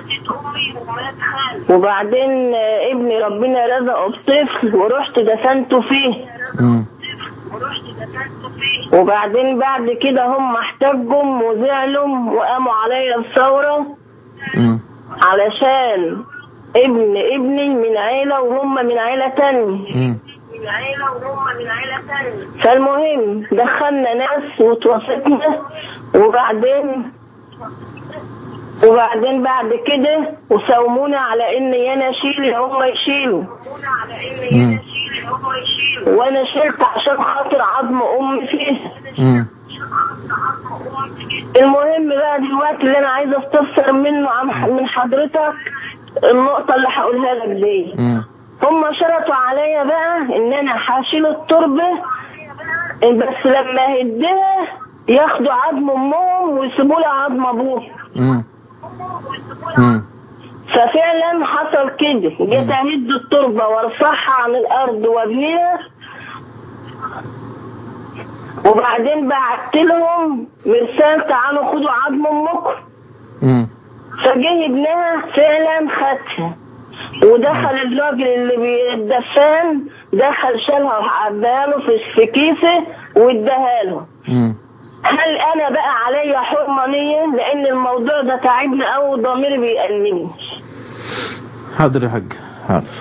وبعدين آه، ابني ربنا رزقه بطفل ورحت دفنته فيه مم. وبعدين بعد كده هم احتجوا وزعلوا وقاموا عليا الثورة مم. علشان ابن ابني من عيلة وهم من عيلة تانية مم. فالمهم دخلنا ناس وتوسطنا وبعدين وبعدين بعد كده وساومونا على ان انا اشيل هم يشيلوا مم. وانا شلت عشان خاطر عظم امي فيه مم. المهم بقى دلوقتي اللي انا عايزه استفسر منه عن من حضرتك النقطه اللي هقولها لك دي مم. هم شرطوا عليا بقى ان انا هشيل التربه بس لما هدها ياخدوا عظم امهم ويسيبوا لي عظم ابوهم مم. مم. ففعلا حصل كده جيت اهد التربه وارفعها عن الارض وابنيها وبعدين بعت لهم مرسال تعالوا خدوا عظم امكم مم. فجه ابنها فعلا خدها ودخل الراجل اللي بالدفان دخل شالها وعباها له في في كيسه واداها له مم. هل انا بقى عليا حرمه نيه لان الموضوع ده تعبني قوي وضميري بيأنبني حاضر يا حاج حاضر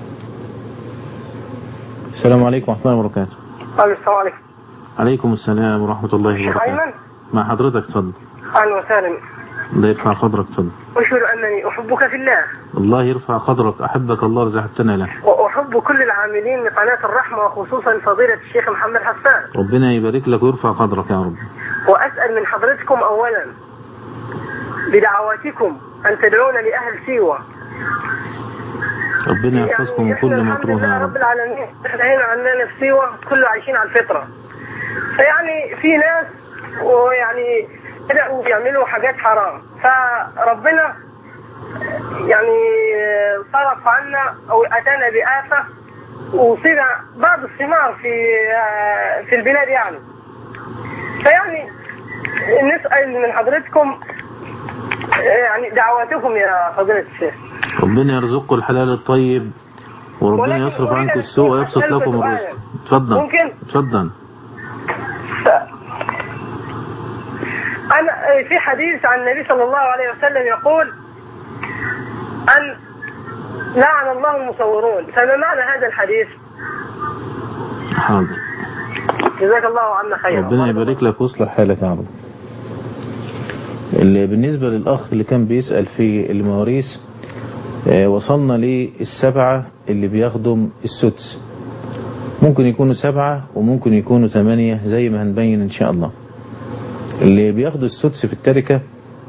السلام عليكم ورحمة الله وبركاته السلام عليكم عليكم السلام ورحمة الله شيخ وبركاته أيمن مع حضرتك اتفضل أهلا وسهلا الله يرفع قدرك اتفضل أشعر أنني أحبك في الله الله يرفع قدرك أحبك الله رزقتنا له وأحب كل العاملين لقناة الرحمة وخصوصا فضيلة الشيخ محمد حسان ربنا يبارك لك ويرفع قدرك يا رب وأسأل من حضرتكم أولا بدعواتكم أن تدعون لأهل سيوة ربنا يحفظكم من إحنا كل الحمد مكروه لله يا رب رب العالمين احنا هنا عندنا في سيوة كله عايشين على الفطرة فيعني في ناس ويعني بدأوا يعملوا حاجات حرام فربنا يعني صرف عنا أو أتانا بآفة وصينا بعض الثمار في في البلاد يعني فيعني نسأل من حضرتكم يعني دعواتكم يا فضيلة الشيخ ربنا يرزقكم الحلال الطيب وربنا ولكن يصرف أريد عنكم أن السوء ويبسط أسألك لكم سؤالا. الرزق اتفضل ممكن؟ اتفضل أنا في حديث عن النبي صلى الله عليه وسلم يقول أن لعن الله المصورون فما معنى هذا الحديث حاضر جزاك الله عنا خيرا ربنا يبارك لك ويصلح حالك يا رب اللي بالنسبة للأخ اللي كان بيسأل في المواريث آه، وصلنا للسبعة اللي بيخدم السدس ممكن يكونوا سبعة وممكن يكونوا ثمانية زي ما هنبين إن شاء الله اللي بياخدوا السدس في التركة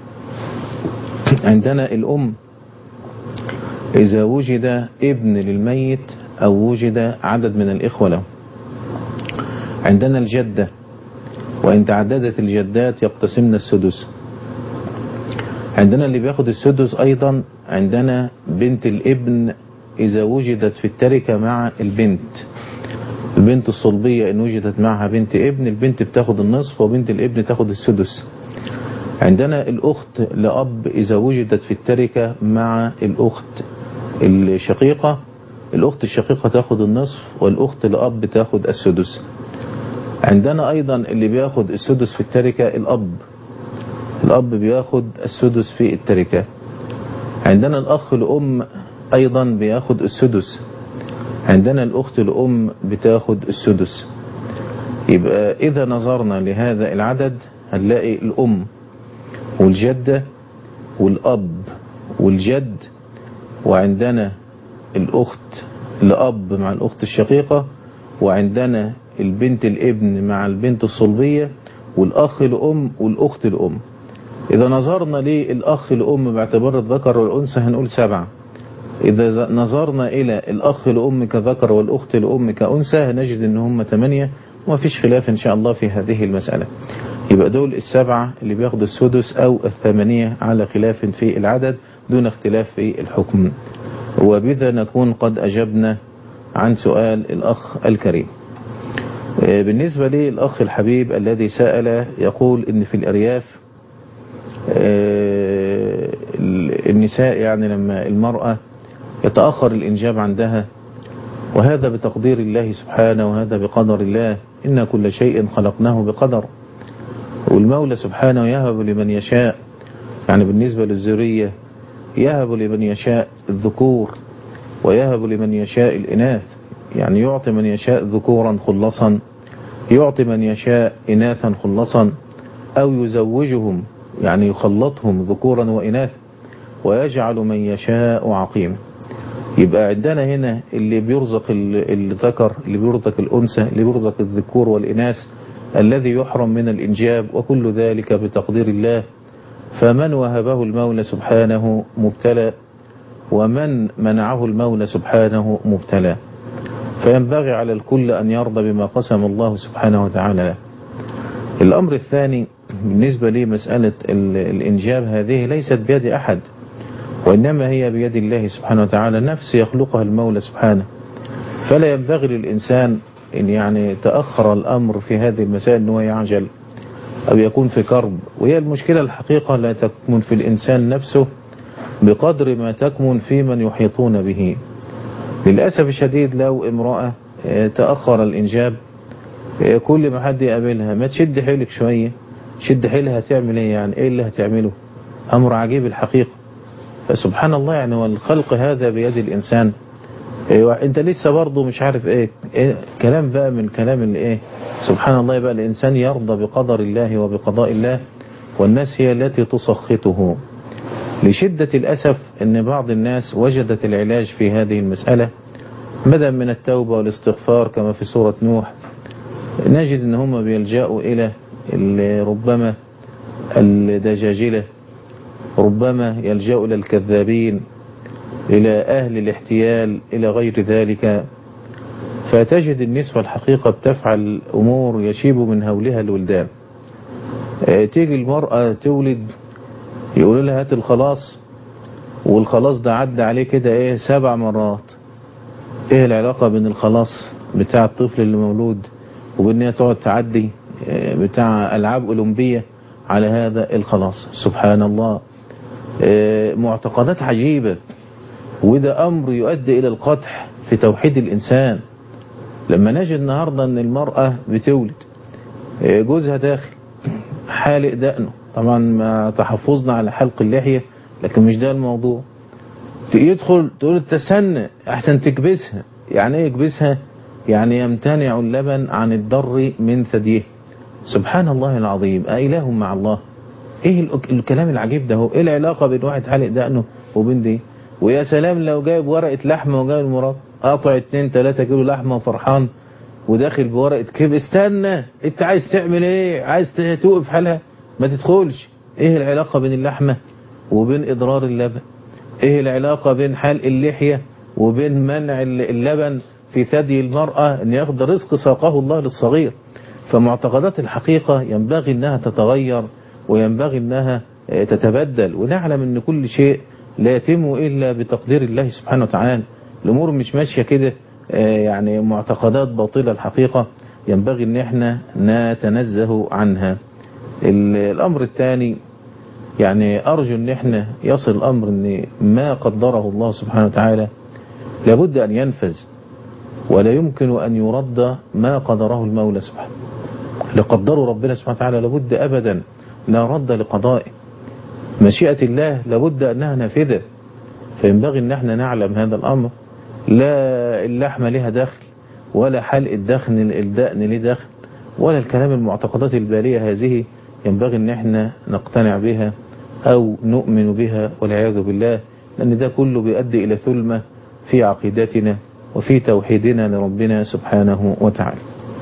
عندنا الأم إذا وجد ابن للميت أو وجد عدد من الإخوة له عندنا الجدة وإن تعددت الجدات يقتسمن السدس عندنا اللي بياخد السدس أيضا عندنا بنت الابن إذا وجدت في التركة مع البنت البنت الصلبية إن وجدت معها بنت ابن البنت بتاخد النصف وبنت الابن تاخد السدس عندنا الأخت لأب إذا وجدت في التركة مع الأخت الشقيقة الأخت الشقيقة تاخد النصف والأخت لأب تاخد السدس عندنا أيضا اللي بياخد السدس في التركة الأب الأب بياخد السدس في التركة عندنا الأخ الأم أيضا بياخد السدس عندنا الأخت الأم بتاخد السدس يبقى إذا نظرنا لهذا العدد هنلاقي الأم والجدة والأب والجد وعندنا الأخت لأب مع الأخت الشقيقة وعندنا البنت الابن مع البنت الصلبية والأخ الأم والأخت الأم إذا نظرنا للأخ الأم باعتبار الذكر والأنثى هنقول سبعة إذا نظرنا إلى الأخ الأم كذكر والأخت الأم كأنثى هنجد أن هم ثمانية وما فيش خلاف إن شاء الله في هذه المسألة يبقى دول السبعة اللي بياخدوا السدس أو الثمانية على خلاف في العدد دون اختلاف في الحكم وبذا نكون قد أجبنا عن سؤال الأخ الكريم بالنسبة للأخ الحبيب الذي سأل يقول إن في الأرياف النساء يعني لما المرأة يتأخر الإنجاب عندها وهذا بتقدير الله سبحانه وهذا بقدر الله إن كل شيء خلقناه بقدر والمولى سبحانه يهب لمن يشاء يعني بالنسبة للذرية يهب لمن يشاء الذكور ويهب لمن يشاء الإناث يعني يعطي من يشاء ذكورا خلصا يعطي من يشاء إناثا خلصا أو يزوجهم يعني يخلطهم ذكورا وإناثا ويجعل من يشاء عقيما يبقى عندنا هنا اللي بيرزق الذكر اللي بيرزق الأنثى اللي بيرزق الذكور والإناث الذي يحرم من الإنجاب وكل ذلك بتقدير الله فمن وهبه المولى سبحانه مبتلى ومن منعه المولى سبحانه مبتلى فينبغي على الكل أن يرضى بما قسم الله سبحانه وتعالى له الأمر الثاني بالنسبة لي مسألة الإنجاب هذه ليست بيد أحد وإنما هي بيد الله سبحانه وتعالى نفس يخلقها المولى سبحانه فلا ينبغي للإنسان إن يعني تأخر الأمر في هذه المسائل أنه يعجل أو يكون في كرب وهي المشكلة الحقيقة لا تكمن في الإنسان نفسه بقدر ما تكمن في من يحيطون به للأسف الشديد لو امرأة تأخر الإنجاب كل ما حد يقابلها ما تشد حيلك شوية شد حيلها هتعمل ايه يعني ايه اللي هتعمله امر عجيب الحقيقة فسبحان الله يعني والخلق هذا بيد الانسان ايوه انت لسه برضه مش عارف ايه, إيه كلام بقى من كلام اللي ايه سبحان الله بقى الانسان يرضى بقدر الله وبقضاء الله والناس هي التي تسخطه لشدة الأسف أن بعض الناس وجدت العلاج في هذه المسألة بدءا من التوبة والاستغفار كما في سورة نوح نجد أن هم بيلجأوا إلى ربما الدجاجلة ربما يلجأوا إلى الكذابين إلى أهل الاحتيال إلى غير ذلك فتجد النسوة الحقيقة بتفعل أمور يشيب من هولها الولدان تيجي المرأة تولد يقولوا لها هات الخلاص والخلاص ده عدى عليه كده ايه سبع مرات ايه العلاقة بين الخلاص بتاع الطفل اللي مولود وبان هي تقعد تعدي بتاع العاب اولمبية على هذا الخلاص سبحان الله معتقدات عجيبة وده امر يؤدي الى القدح في توحيد الانسان لما نجد النهاردة ان المرأة بتولد جوزها داخل حالق دقنه طبعا ما تحفظنا على حلق اللحية لكن مش ده الموضوع يدخل تقول تستنى احسن تكبسها يعني ايه يكبسها يعني يمتنع اللبن عن الضر من ثديه سبحان الله العظيم أإله مع الله ايه الكلام العجيب ده هو ايه العلاقة بين واحد حالق دقنه وبين دي ويا سلام لو جايب ورقة لحمة وجايب المراد قاطع اتنين تلاتة كيلو لحمة وفرحان وداخل بورقة كيف استنى انت عايز تعمل ايه عايز توقف حالها ما تدخلش ايه العلاقة بين اللحمة وبين اضرار اللبن ايه العلاقة بين حلق اللحية وبين منع اللبن في ثدي المرأة ان ياخد رزق ساقه الله للصغير فمعتقدات الحقيقة ينبغي انها تتغير وينبغي انها تتبدل ونعلم ان كل شيء لا يتم الا بتقدير الله سبحانه وتعالى الامور مش ماشية كده يعني معتقدات باطلة الحقيقة ينبغي ان احنا نتنزه عنها الامر الثاني يعني ارجو ان احنا يصل الامر ان ما قدره الله سبحانه وتعالى لابد ان ينفذ ولا يمكن ان يرد ما قدره المولى سبحانه لقدره ربنا سبحانه وتعالى لابد ابدا لا رد لقضائه مشيئة الله لابد انها نافذة فينبغي ان احنا نعلم هذا الامر لا اللحمة لها دخل ولا حلق الدخن الدقن ليه دخل ولا الكلام المعتقدات البالية هذه ينبغي ان احنا نقتنع بها او نؤمن بها والعياذ بالله لان ده كله بيؤدي الى ثلمة في عقيدتنا وفي توحيدنا لربنا سبحانه وتعالى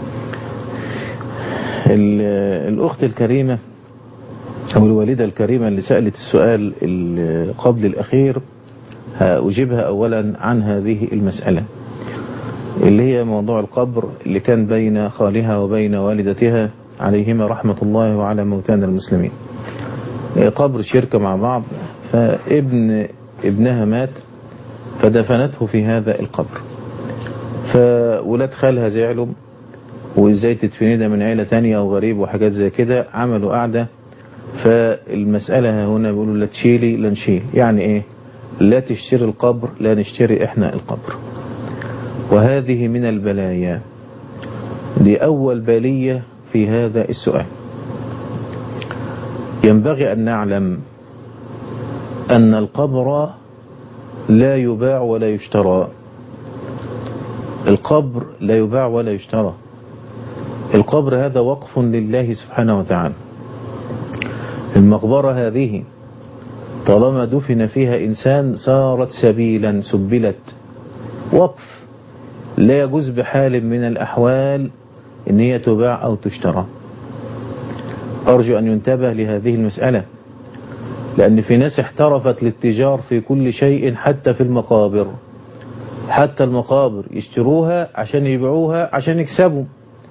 الاخت الكريمة او الوالدة الكريمة اللي سألت السؤال قبل الاخير هأجيبها اولا عن هذه المسألة اللي هي موضوع القبر اللي كان بين خالها وبين والدتها عليهما رحمة الله وعلى موتانا المسلمين قبر شركة مع بعض فابن ابنها مات فدفنته في هذا القبر فولاد خالها زعلوا وازاي تدفني ده من عيلة تانية وغريب وحاجات زي كده عملوا قعدة فالمسألة هنا بيقولوا لا تشيلي لا نشيل يعني ايه لا تشتري القبر لا نشتري احنا القبر وهذه من البلايا دي أول بالية في هذا السؤال ينبغي أن نعلم أن القبر لا يباع ولا يشترى القبر لا يباع ولا يشترى القبر هذا وقف لله سبحانه وتعالى المقبرة هذه طالما دفن فيها إنسان صارت سبيلا سبلت وقف لا يجوز بحال من الأحوال أن هي تباع أو تشترى أرجو أن ينتبه لهذه المسألة لأن في ناس احترفت للتجار في كل شيء حتى في المقابر حتى المقابر يشتروها عشان يبيعوها عشان يكسبوا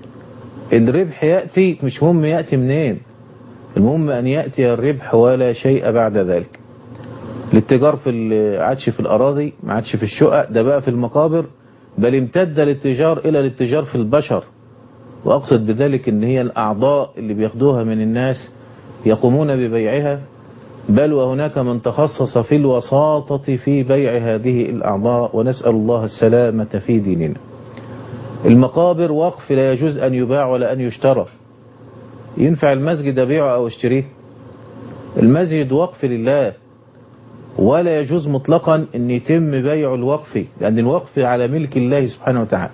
الربح يأتي مش مهم يأتي منين المهم أن يأتي الربح ولا شيء بعد ذلك الاتجار في ال- عادش في الأراضي ما عادش في الشقق ده بقى في المقابر بل امتد الاتجار إلى الاتجار في البشر وأقصد بذلك أن هي الأعضاء اللي بياخدوها من الناس يقومون ببيعها بل وهناك من تخصص في الوساطة في بيع هذه الأعضاء ونسأل الله السلامة في ديننا المقابر وقف لا يجوز أن يباع ولا أن يشترى ينفع المسجد أبيعه أو اشتريه المسجد وقف لله ولا يجوز مطلقا أن يتم بيع الوقف لأن الوقف على ملك الله سبحانه وتعالى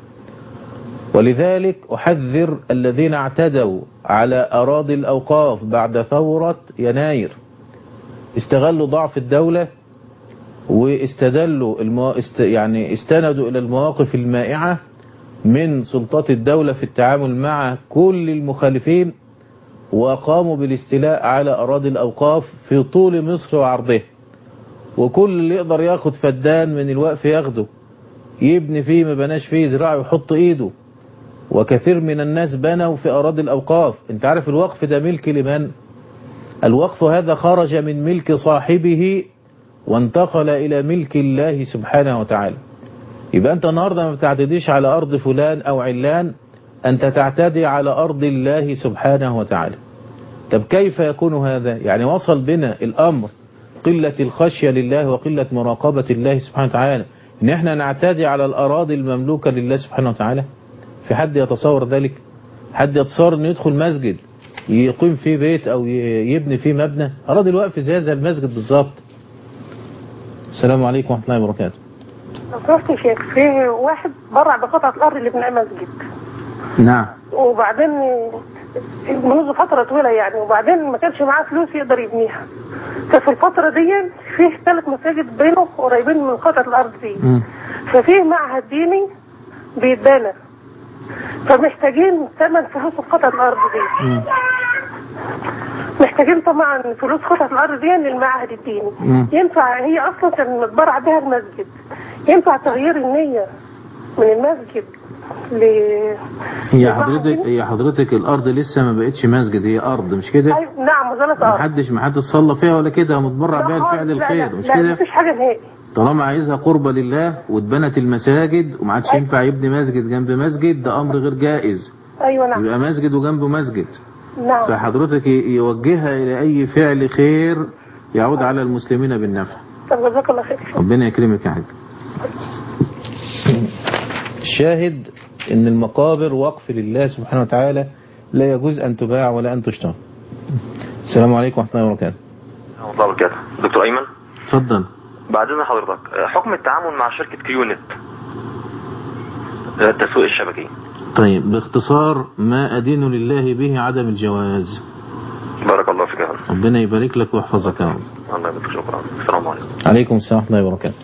ولذلك أحذر الذين اعتدوا على أراضي الأوقاف بعد ثورة يناير استغلوا ضعف الدولة واستدلوا المو... است... يعني استندوا إلى المواقف المائعة من سلطات الدولة في التعامل مع كل المخالفين وقاموا بالاستيلاء على أراضي الأوقاف في طول مصر وعرضها وكل اللي يقدر ياخد فدان من الوقف ياخده يبني فيه ما بناش فيه يزرعه ويحط ايده وكثير من الناس بنوا في أراضي الأوقاف انت عارف الوقف ده ملك لمن الوقف هذا خرج من ملك صاحبه وانتقل إلى ملك الله سبحانه وتعالى يبقى أنت النهاردة ما بتعتديش على أرض فلان أو علان أنت تعتدي على أرض الله سبحانه وتعالى طب كيف يكون هذا يعني وصل بنا الأمر قلة الخشية لله وقلة مراقبة الله سبحانه وتعالى ان احنا نعتدي على الأراضي المملوكة لله سبحانه وتعالى في حد يتصور ذلك حد يتصور انه يدخل مسجد يقيم فيه بيت او يبني فيه مبنى أراضي الوقف زي زي المسجد بالظبط السلام عليكم ورحمة الله وبركاته لو سمحت يا شيخ في واحد برع بقطعة الأرض اللي بناء مسجد نعم وبعدين منذ فترة طويلة يعني وبعدين ما كانش معاه فلوس يقدر يبنيها ففي الفترة دي فيه ثلاث مساجد بينه قريبين من قطعة الأرض دي ففيه معهد ديني بيتبنى فمحتاجين ثمن فلوس قطعة الأرض دي محتاجين طبعا فلوس قطعة الأرض دي للمعهد الديني مم. ينفع هي أصلا كان متبرع بها المسجد ينفع تغيير النية من المسجد ل هي حضرتك هي حضرتك الأرض لسه ما بقتش مسجد هي أرض مش كده أيوة نعم وزالت أرض محدش محدش صلى فيها ولا كده متبرع بها لفعل الخير مش لا كده مفيش حاجة نهائي طالما عايزها قربة لله واتبنت المساجد وما عادش ينفع يبني مسجد جنب مسجد ده أمر غير جائز أيوة نعم يبقى مسجد وجنبه مسجد نعم فحضرتك ي- يوجهها إلى أي فعل خير يعود على المسلمين بالنفع طب جزاك الله خير ربنا يكرمك يا حاج الشاهد ان المقابر وقف لله سبحانه وتعالى لا يجوز ان تباع ولا ان تشترى السلام عليكم ورحمة الله وبركاته ورحمة الله وبركاته دكتور أيمن اتفضل بعدين حضرتك حكم التعامل مع شركة كيونت التسويق الشبكي طيب باختصار ما أدين لله به عدم الجواز بارك الله فيك يا فندم ربنا يبارك لك ويحفظك يا رب الله يبارك شكرا السلام عليكم عليكم السلام ورحمة الله وبركاته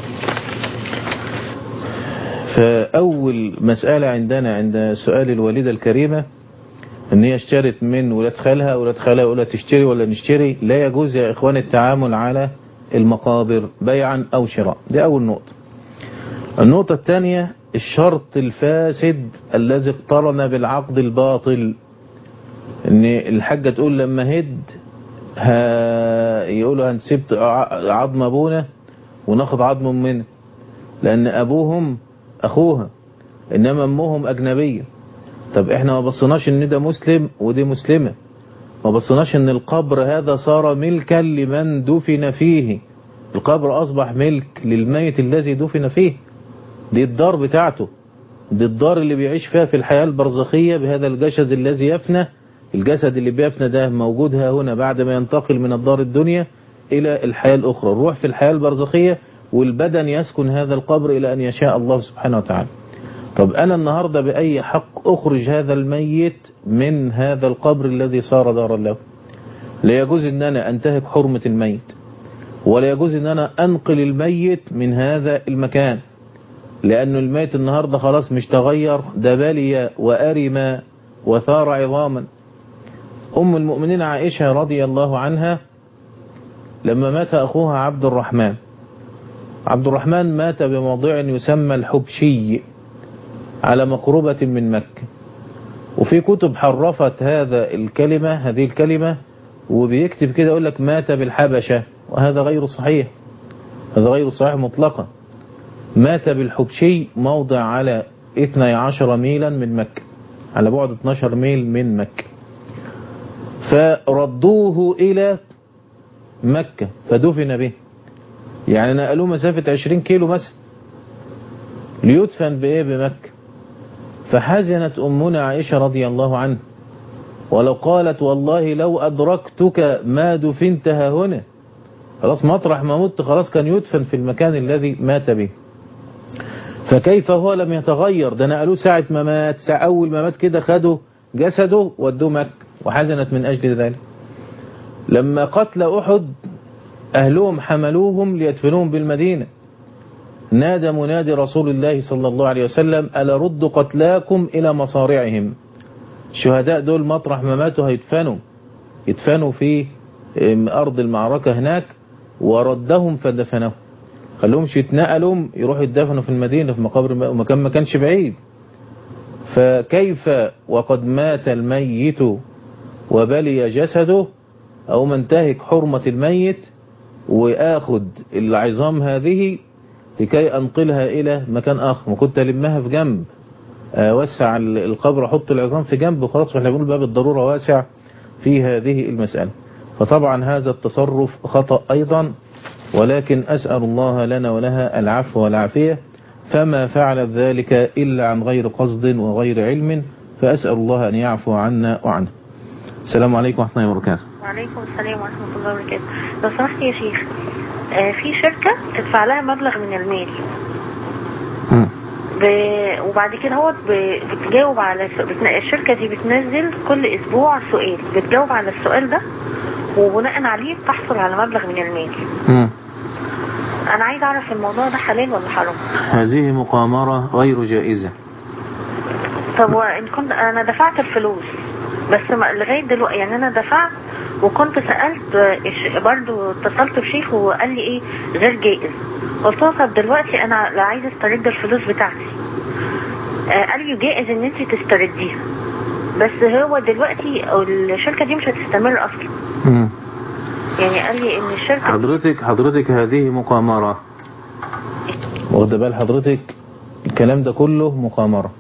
فأول مسألة عندنا عند سؤال الوالدة الكريمة ان هي اشترت من ولاد خالها ولاد خالها يقولها تشتري ولا نشتري لا يجوز يا اخوان التعامل على المقابر بيعا او شراء دي اول نقطة النقطة الثانية الشرط الفاسد الذي اقترن بالعقد الباطل ان الحاجة تقول لما هد ها يقولوا هنسيب عظم ابونا وناخد عظم منه لان ابوهم اخوها انما امهم اجنبية طب احنا ما بصيناش ان ده مسلم ودي مسلمة ما بصيناش ان القبر هذا صار ملكا لمن دفن فيه القبر اصبح ملك للميت الذي دفن فيه دي الدار بتاعته دي الدار اللي بيعيش فيها في الحياة البرزخية بهذا الجسد الذي يفنى الجسد اللي بيفنى ده موجود ها هنا بعد ما ينتقل من الدار الدنيا إلى الحياة الأخرى الروح في الحياة البرزخية والبدن يسكن هذا القبر إلى أن يشاء الله سبحانه وتعالى طب أنا النهاردة بأي حق أخرج هذا الميت من هذا القبر الذي صار دارا له لا يجوز ان انا انتهك حرمة الميت ولا يجوز ان انا انقل الميت من هذا المكان لأن الميت النهاردة خلاص مش تغير ده بلي وأرم وثار عظاما أم المؤمنين عائشة رضي الله عنها لما مات أخوها عبد الرحمن عبد الرحمن مات بموضع يسمى الحبشي على مقربة من مكة وفي كتب حرفت هذا الكلمة هذه الكلمة وبيكتب كده يقول لك مات بالحبشة وهذا غير صحيح هذا غير صحيح مطلقا مات بالحبشي موضع على 12 ميلا من مكة على بعد 12 ميل من مكة فردوه إلى مكة فدفن به يعني نقلوه مسافة 20 كيلو مثلا ليدفن بإيه بمكة فحزنت أمنا عائشة رضي الله عنه ولو قالت والله لو أدركتك ما دفنتها هنا خلاص مطرح ما مت خلاص كان يدفن في المكان الذي مات به فكيف هو لم يتغير ده نقلوه ساعة ما مات ساعة أول ما مات كده خدوا جسده ودوه مكة وحزنت من أجل ذلك لما قتل أحد أهلهم حملوهم ليدفنوهم بالمدينة نادى منادي رسول الله صلى الله عليه وسلم ألا ردوا قتلاكم إلى مصارعهم الشهداء دول مطرح ما ماتوا هيدفنوا يدفنوا في أرض المعركة هناك وردهم فدفنهم خلوهمش يتنقلوا يروحوا يدفنوا في المدينة في مقابر مكان ما كانش بعيد فكيف وقد مات الميت وبلي جسده أو منتهك حرمة الميت وآخد العظام هذه لكي أنقلها إلى مكان آخر ما كنت ألمها في جنب أوسع القبر أحط العظام في جنب وخلاص احنا بنقول باب الضرورة واسع في هذه المسألة فطبعا هذا التصرف خطأ أيضا ولكن أسأل الله لنا ولها العفو والعافية فما فعلت ذلك إلا عن غير قصد وغير علم فأسأل الله أن يعفو عنا وعنه السلام عليكم ورحمة الله وبركاته وعليكم السلام ورحمة الله وبركاته لو سمحت يا شيخ آه في شركة تدفع لها مبلغ من المال ب... وبعد كده هو ب... بتجاوب على س... بتن... الشركة دي بتنزل كل أسبوع سؤال بتجاوب على السؤال ده وبناء عليه بتحصل على مبلغ من المال مم. أنا عايز أعرف الموضوع ده حلال ولا حرام هذه مقامرة غير جائزة طب وإن كنت أنا دفعت الفلوس بس ما... لغاية دلوقتي يعني أنا دفعت وكنت سألت الش- برضو اتصلت بشيخ وقال لي ايه غير جائز قلت له طب دلوقتي انا لا عايز استرد الفلوس بتاعتي آه قال لي جائز ان انت تسترديها بس هو دلوقتي الشركة دي مش هتستمر اصلا مم. يعني قال لي ان الشركة حضرتك حضرتك هذه مقامرة واخد بال حضرتك الكلام ده كله مقامرة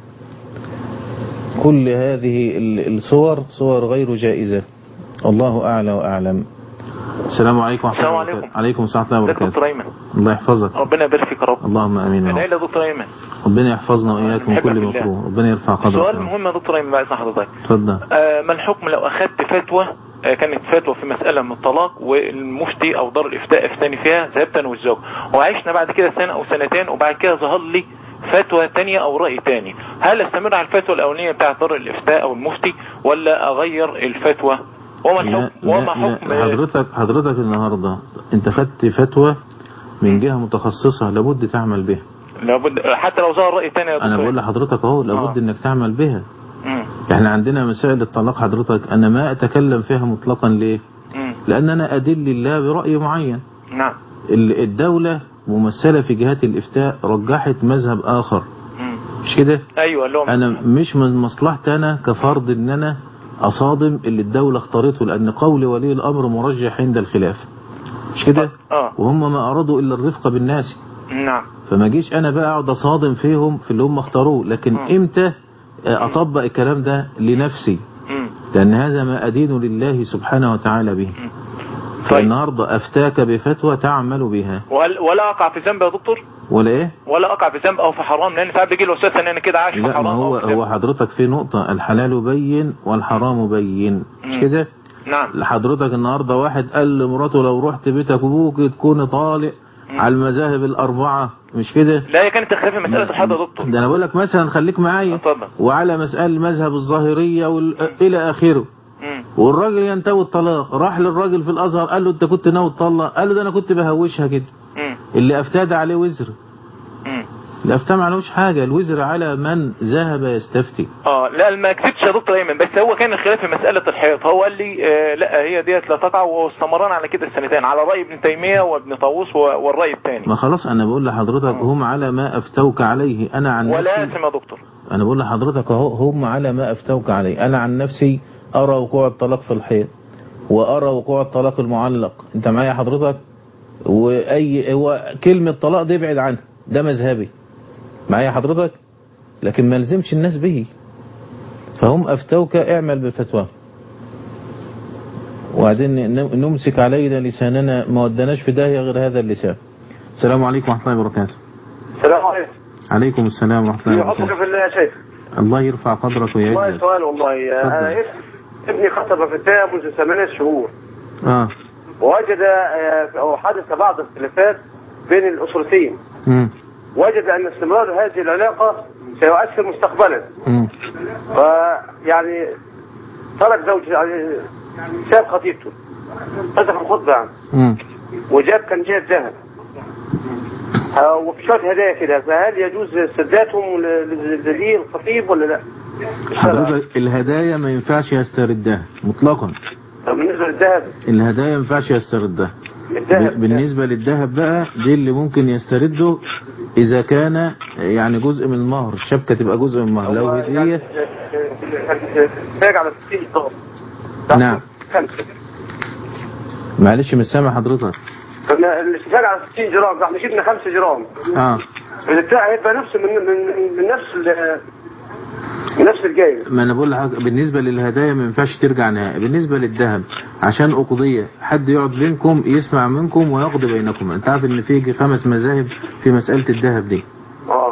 كل هذه ال- الصور صور غير جائزة الله أعلى وأعلم السلام عليكم ورحمة السلام الله عليكم. وبركاته عليكم السلام ورحمة الله ازيك يا دكتور وبركاته ايمن الله يحفظك ربنا يبارك فيك يا رب اللهم امين يا رب. العيله يا دكتور ايمن ربنا يحفظنا واياكم من نحبك كل بالله. مكروه ربنا يرفع سؤال قدرك مهم يا دكتور ايمن بعد إذن حضرتك اتفضل آه ما الحكم لو اخذت فتوى آه كانت فتوى في مسألة من الطلاق والمفتي او دار الافتاء افتاني فيها ذهبت انا والزوج وعشنا بعد كده سنة او سنتين وبعد كده ظهر لي فتوى تانية او رأي تاني هل استمر على الفتوى الاولانية بتاعت دار الافتاء او المفتي ولا اغير الفتوى وما لا الحكم وما لا حكم لا حضرتك حضرتك النهاردة انت خدت فتوى من جهة متخصصة لابد تعمل بها لابد حتى لو ظهر رأي تاني يا انا دكتور بقول لحضرتك اهو لابد انك تعمل بها مم. احنا عندنا مسائل الطلاق حضرتك انا ما اتكلم فيها مطلقا ليه مم. لان انا ادل الله برأي معين نعم ال- الدولة ممثلة في جهات الافتاء رجحت مذهب اخر مم. مش كده ايوه اللي هو انا مش من مصلحتي انا كفرد ان انا اصادم اللي الدولة اختارته لان قول ولي الامر مرجح عند الخلاف مش كده اه وهم ما ارادوا الا الرفق بالناس نعم فما جيش انا بقى اقعد اصادم فيهم في اللي هم اختاروه لكن امتى اطبق الكلام ده لنفسي مم. لان هذا ما ادين لله سبحانه وتعالى به فالنهارده افتاك بفتوى تعمل بها ولا ولا اقع في ذنب يا دكتور ولا ايه ولا اقع في ذنب او في حرام لان ساعات بيجي له وسوسه ان انا كده عايش في لا حرام ما هو أو في ذنب. هو حضرتك في نقطة الحلال بين والحرام بين مش مم. كده نعم حضرتك النهاردة واحد قال لمراته لو رحت بيتك ابوك تكون طالق على المذاهب الأربعة مش كده لا هي كانت تختفي مساله الحد يا دكتور ده أنا بقول لك مثلا خليك معايا اتفضل وعلى مسألة المذهب الظاهرية وال... إلى آخره مم. والراجل ينتوي الطلاق راح للراجل في الازهر قال له انت كنت ناوي تطلق قال له ده انا كنت بهوشها كده مم. اللي افتاد عليه وزر مم. اللي افتى ما عليهوش حاجه الوزر على من ذهب يستفتي اه لا ما كتبتش يا دكتور ايمن بس هو كان الخلاف في مساله الحيض هو قال لي آه لا هي ديت لا تقع واستمرنا على كده السنتين على راي ابن تيميه وابن طاووس و- والراي الثاني ما خلاص انا بقول لحضرتك هم على ما افتوك عليه انا عن ولا نفسي اسم يا دكتور انا بقول لحضرتك اهو هم على ما افتوك عليه انا عن نفسي ارى وقوع الطلاق في الحيض وارى وقوع الطلاق المعلق انت معايا حضرتك واي هو كلمه طلاق دي ابعد عنها ده مذهبي معايا حضرتك لكن ما لزمش الناس به فهم افتوك اعمل بفتواه وبعدين ن- نمسك علينا لساننا ما ودناش في داهيه غير هذا اللسان السلام عليكم ورحمه الله وبركاته السلام عليكم عليكم السلام ورحمه الله يحفظك وبركاته في الله يا شيخ الله يرفع قدرك والله ويجزك سؤال والله اتفضل. انا ابن- ابني خطب فتاة منذ ثمانية شهور اه ووجد آه، او حدث بعض الاختلافات بين الاسرتين مم. وجد ان استمرار هذه العلاقة سيؤثر مستقبلا مم. ويعني ترك زوج يعني ساب خطيبته فتح الخطبة يعني مم. وجاب كان جاب ذهب آه، وفي شوية هدايا كده فهل يجوز سداتهم للي الخطيب ولا لا؟ حضرتك الهدايا ما ينفعش يستردها مطلقا طب بالنسبة للذهب الهدايا ما ينفعش يستردها الذهب ب- بالنسبة للذهب بقى دي اللي ممكن يسترده إذا كان يعني جزء من المهر الشبكة تبقى جزء من المهر لو هدية محتاج على 60 دولار نعم خمسة معلش مش سامع حضرتك كنا الاتفاق على 60 جرام احنا جبنا 5 جرام اه الاتفاق هيبقى نفس من من من نفس ال- من نفس الجايزة ما انا بقول لحضرتك بالنسبة للهدايا ما ينفعش ترجع نهائي بالنسبة للذهب عشان أقضية حد يقعد بينكم يسمع منكم ويقضي بينكم انت عارف ان في خمس مذاهب في مسألة الذهب دي اه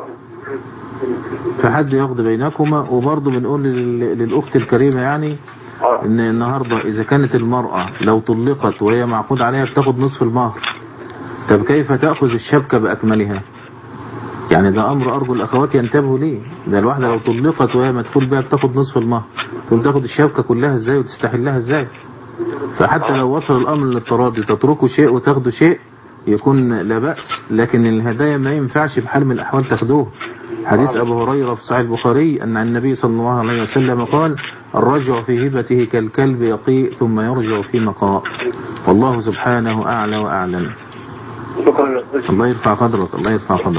فحد يقضي بينكما وبرضه بنقول لل- للأخت الكريمة يعني إن النهاردة إذا كانت المرأة لو طلقت وهي معقود عليها بتاخد نصف المهر طب كيف تأخذ الشبكة بأكملها يعني ده أمر أرجو الأخوات ينتبهوا ليه ده الواحدة لو طلقت وهي مدخول بها بتاخد نصف المهر تقول تاخد الشبكة كلها إزاي وتستحلها إزاي فحتى لو وصل الأمر للتراضي تتركوا شيء وتاخدوا شيء يكون لا بأس لكن الهدايا ما ينفعش بحال من الأحوال تاخدوه حديث أبو هريرة في صحيح البخاري أن النبي صلى الله عليه وسلم قال الرجع في هبته كالكلب يقيء ثم يرجع في مقاء والله سبحانه أعلى وأعلم شكرا الله يرفع قدرك الله يرفع قدرك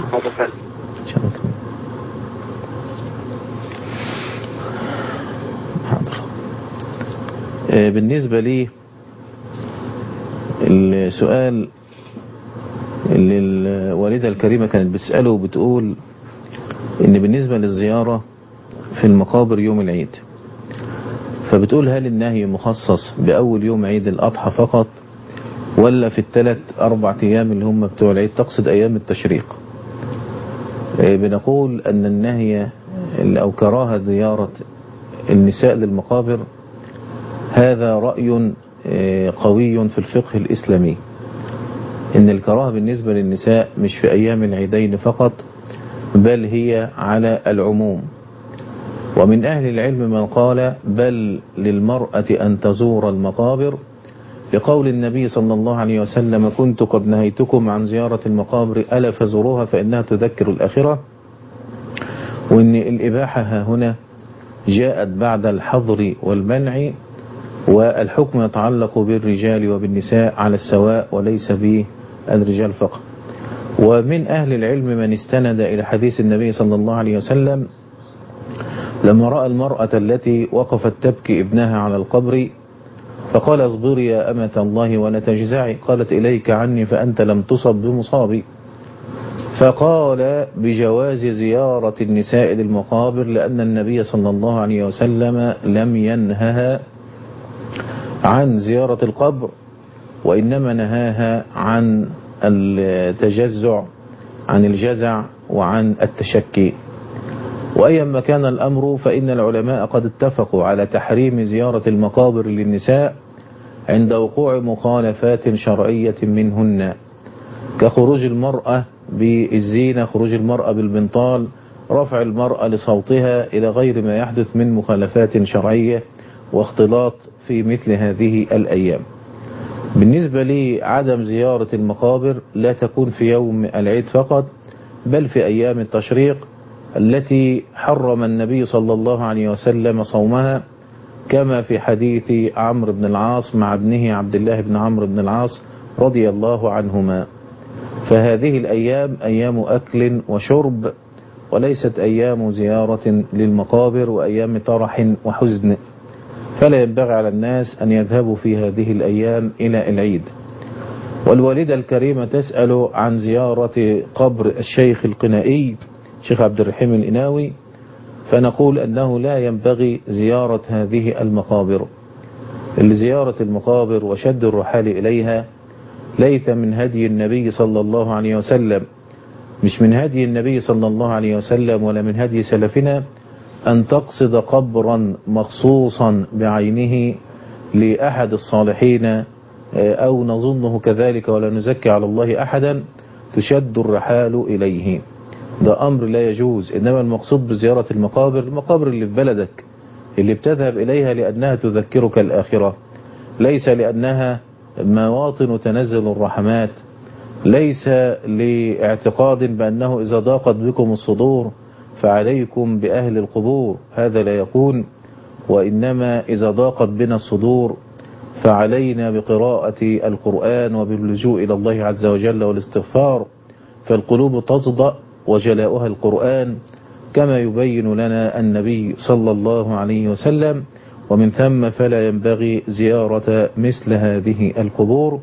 آه، بالنسبة لي السؤال اللي الوالدة الكريمة كانت بتسأله وبتقول ان بالنسبة للزيارة في المقابر يوم العيد فبتقول هل النهي مخصص بأول يوم عيد الأضحى فقط ولا في الثلاث أربع أيام اللي هم بتوع العيد تقصد أيام التشريق آه، بنقول أن النهي أو كراهة زيارة النساء للمقابر هذا رأي آه، قوي في الفقه الإسلامي إن الكراهة بالنسبة للنساء مش في أيام العيدين فقط بل هي على العموم ومن أهل العلم من قال بل للمرأة أن تزور المقابر لقول النبي صلى الله عليه وسلم كنت قد نهيتكم عن زيارة المقابر ألا فزوروها فإنها تذكر الآخرة وإن الإباحة ها هنا جاءت بعد الحظر والمنع والحكم يتعلق بالرجال وبالنساء على السواء وليس بالرجال فقط ومن أهل العلم من استند إلى حديث النبي صلى الله عليه وسلم لما رأى المرأة التي وقفت تبكي ابنها على القبر فقال اصبري يا أمة الله ولا تجزعي قالت إليك عني فأنت لم تصب بمصابي فقال بجواز زيارة النساء للمقابر لأن النبي صلى الله عليه وسلم لم ينهها عن زيارة القبر وإنما نهاها عن التجزع عن الجزع وعن التشكي وأيما كان الأمر فإن العلماء قد اتفقوا على تحريم زيارة المقابر للنساء عند وقوع مخالفات شرعية منهن كخروج المرأة بالزينة خروج المرأة بالبنطال رفع المرأة لصوتها إلى غير ما يحدث من مخالفات شرعية واختلاط في مثل هذه الأيام بالنسبة لعدم زيارة المقابر لا تكون في يوم العيد فقط بل في أيام التشريق التي حرم النبي صلى الله عليه وسلم صومها كما في حديث عمرو بن العاص مع ابنه عبد الله بن عمرو بن العاص رضي الله عنهما فهذه الأيام أيام أكل وشرب وليست أيام زيارة للمقابر وأيام طرح وحزن فلا ينبغي على الناس أن يذهبوا في هذه الأيام إلى العيد والوالدة الكريمة تسأل عن زيارة قبر الشيخ القنائي شيخ عبد الرحيم الإناوي فنقول أنه لا ينبغي زيارة هذه المقابر لزيارة المقابر وشد الرحال إليها ليس من هدي النبي صلى الله عليه وسلم مش من هدي النبي صلى الله عليه وسلم ولا من هدي سلفنا أن تقصد قبرا مخصوصا بعينه لأحد الصالحين أو نظنه كذلك ولا نزكي على الله أحدا تشد الرحال إليه ده أمر لا يجوز إنما المقصود بزيارة المقابر المقابر اللي في بلدك اللي بتذهب إليها لأنها تذكرك الآخرة ليس لأنها مواطن تنزل الرحمات ليس لاعتقاد بأنه إذا ضاقت بكم الصدور فعليكم بأهل القبور هذا لا يكون وإنما إذا ضاقت بنا الصدور فعلينا بقراءة القرآن وباللجوء إلى الله عز وجل والاستغفار فالقلوب تصدأ وجلاؤها القرآن كما يبين لنا النبي صلى الله عليه وسلم ومن ثم فلا ينبغي زيارة مثل هذه القبور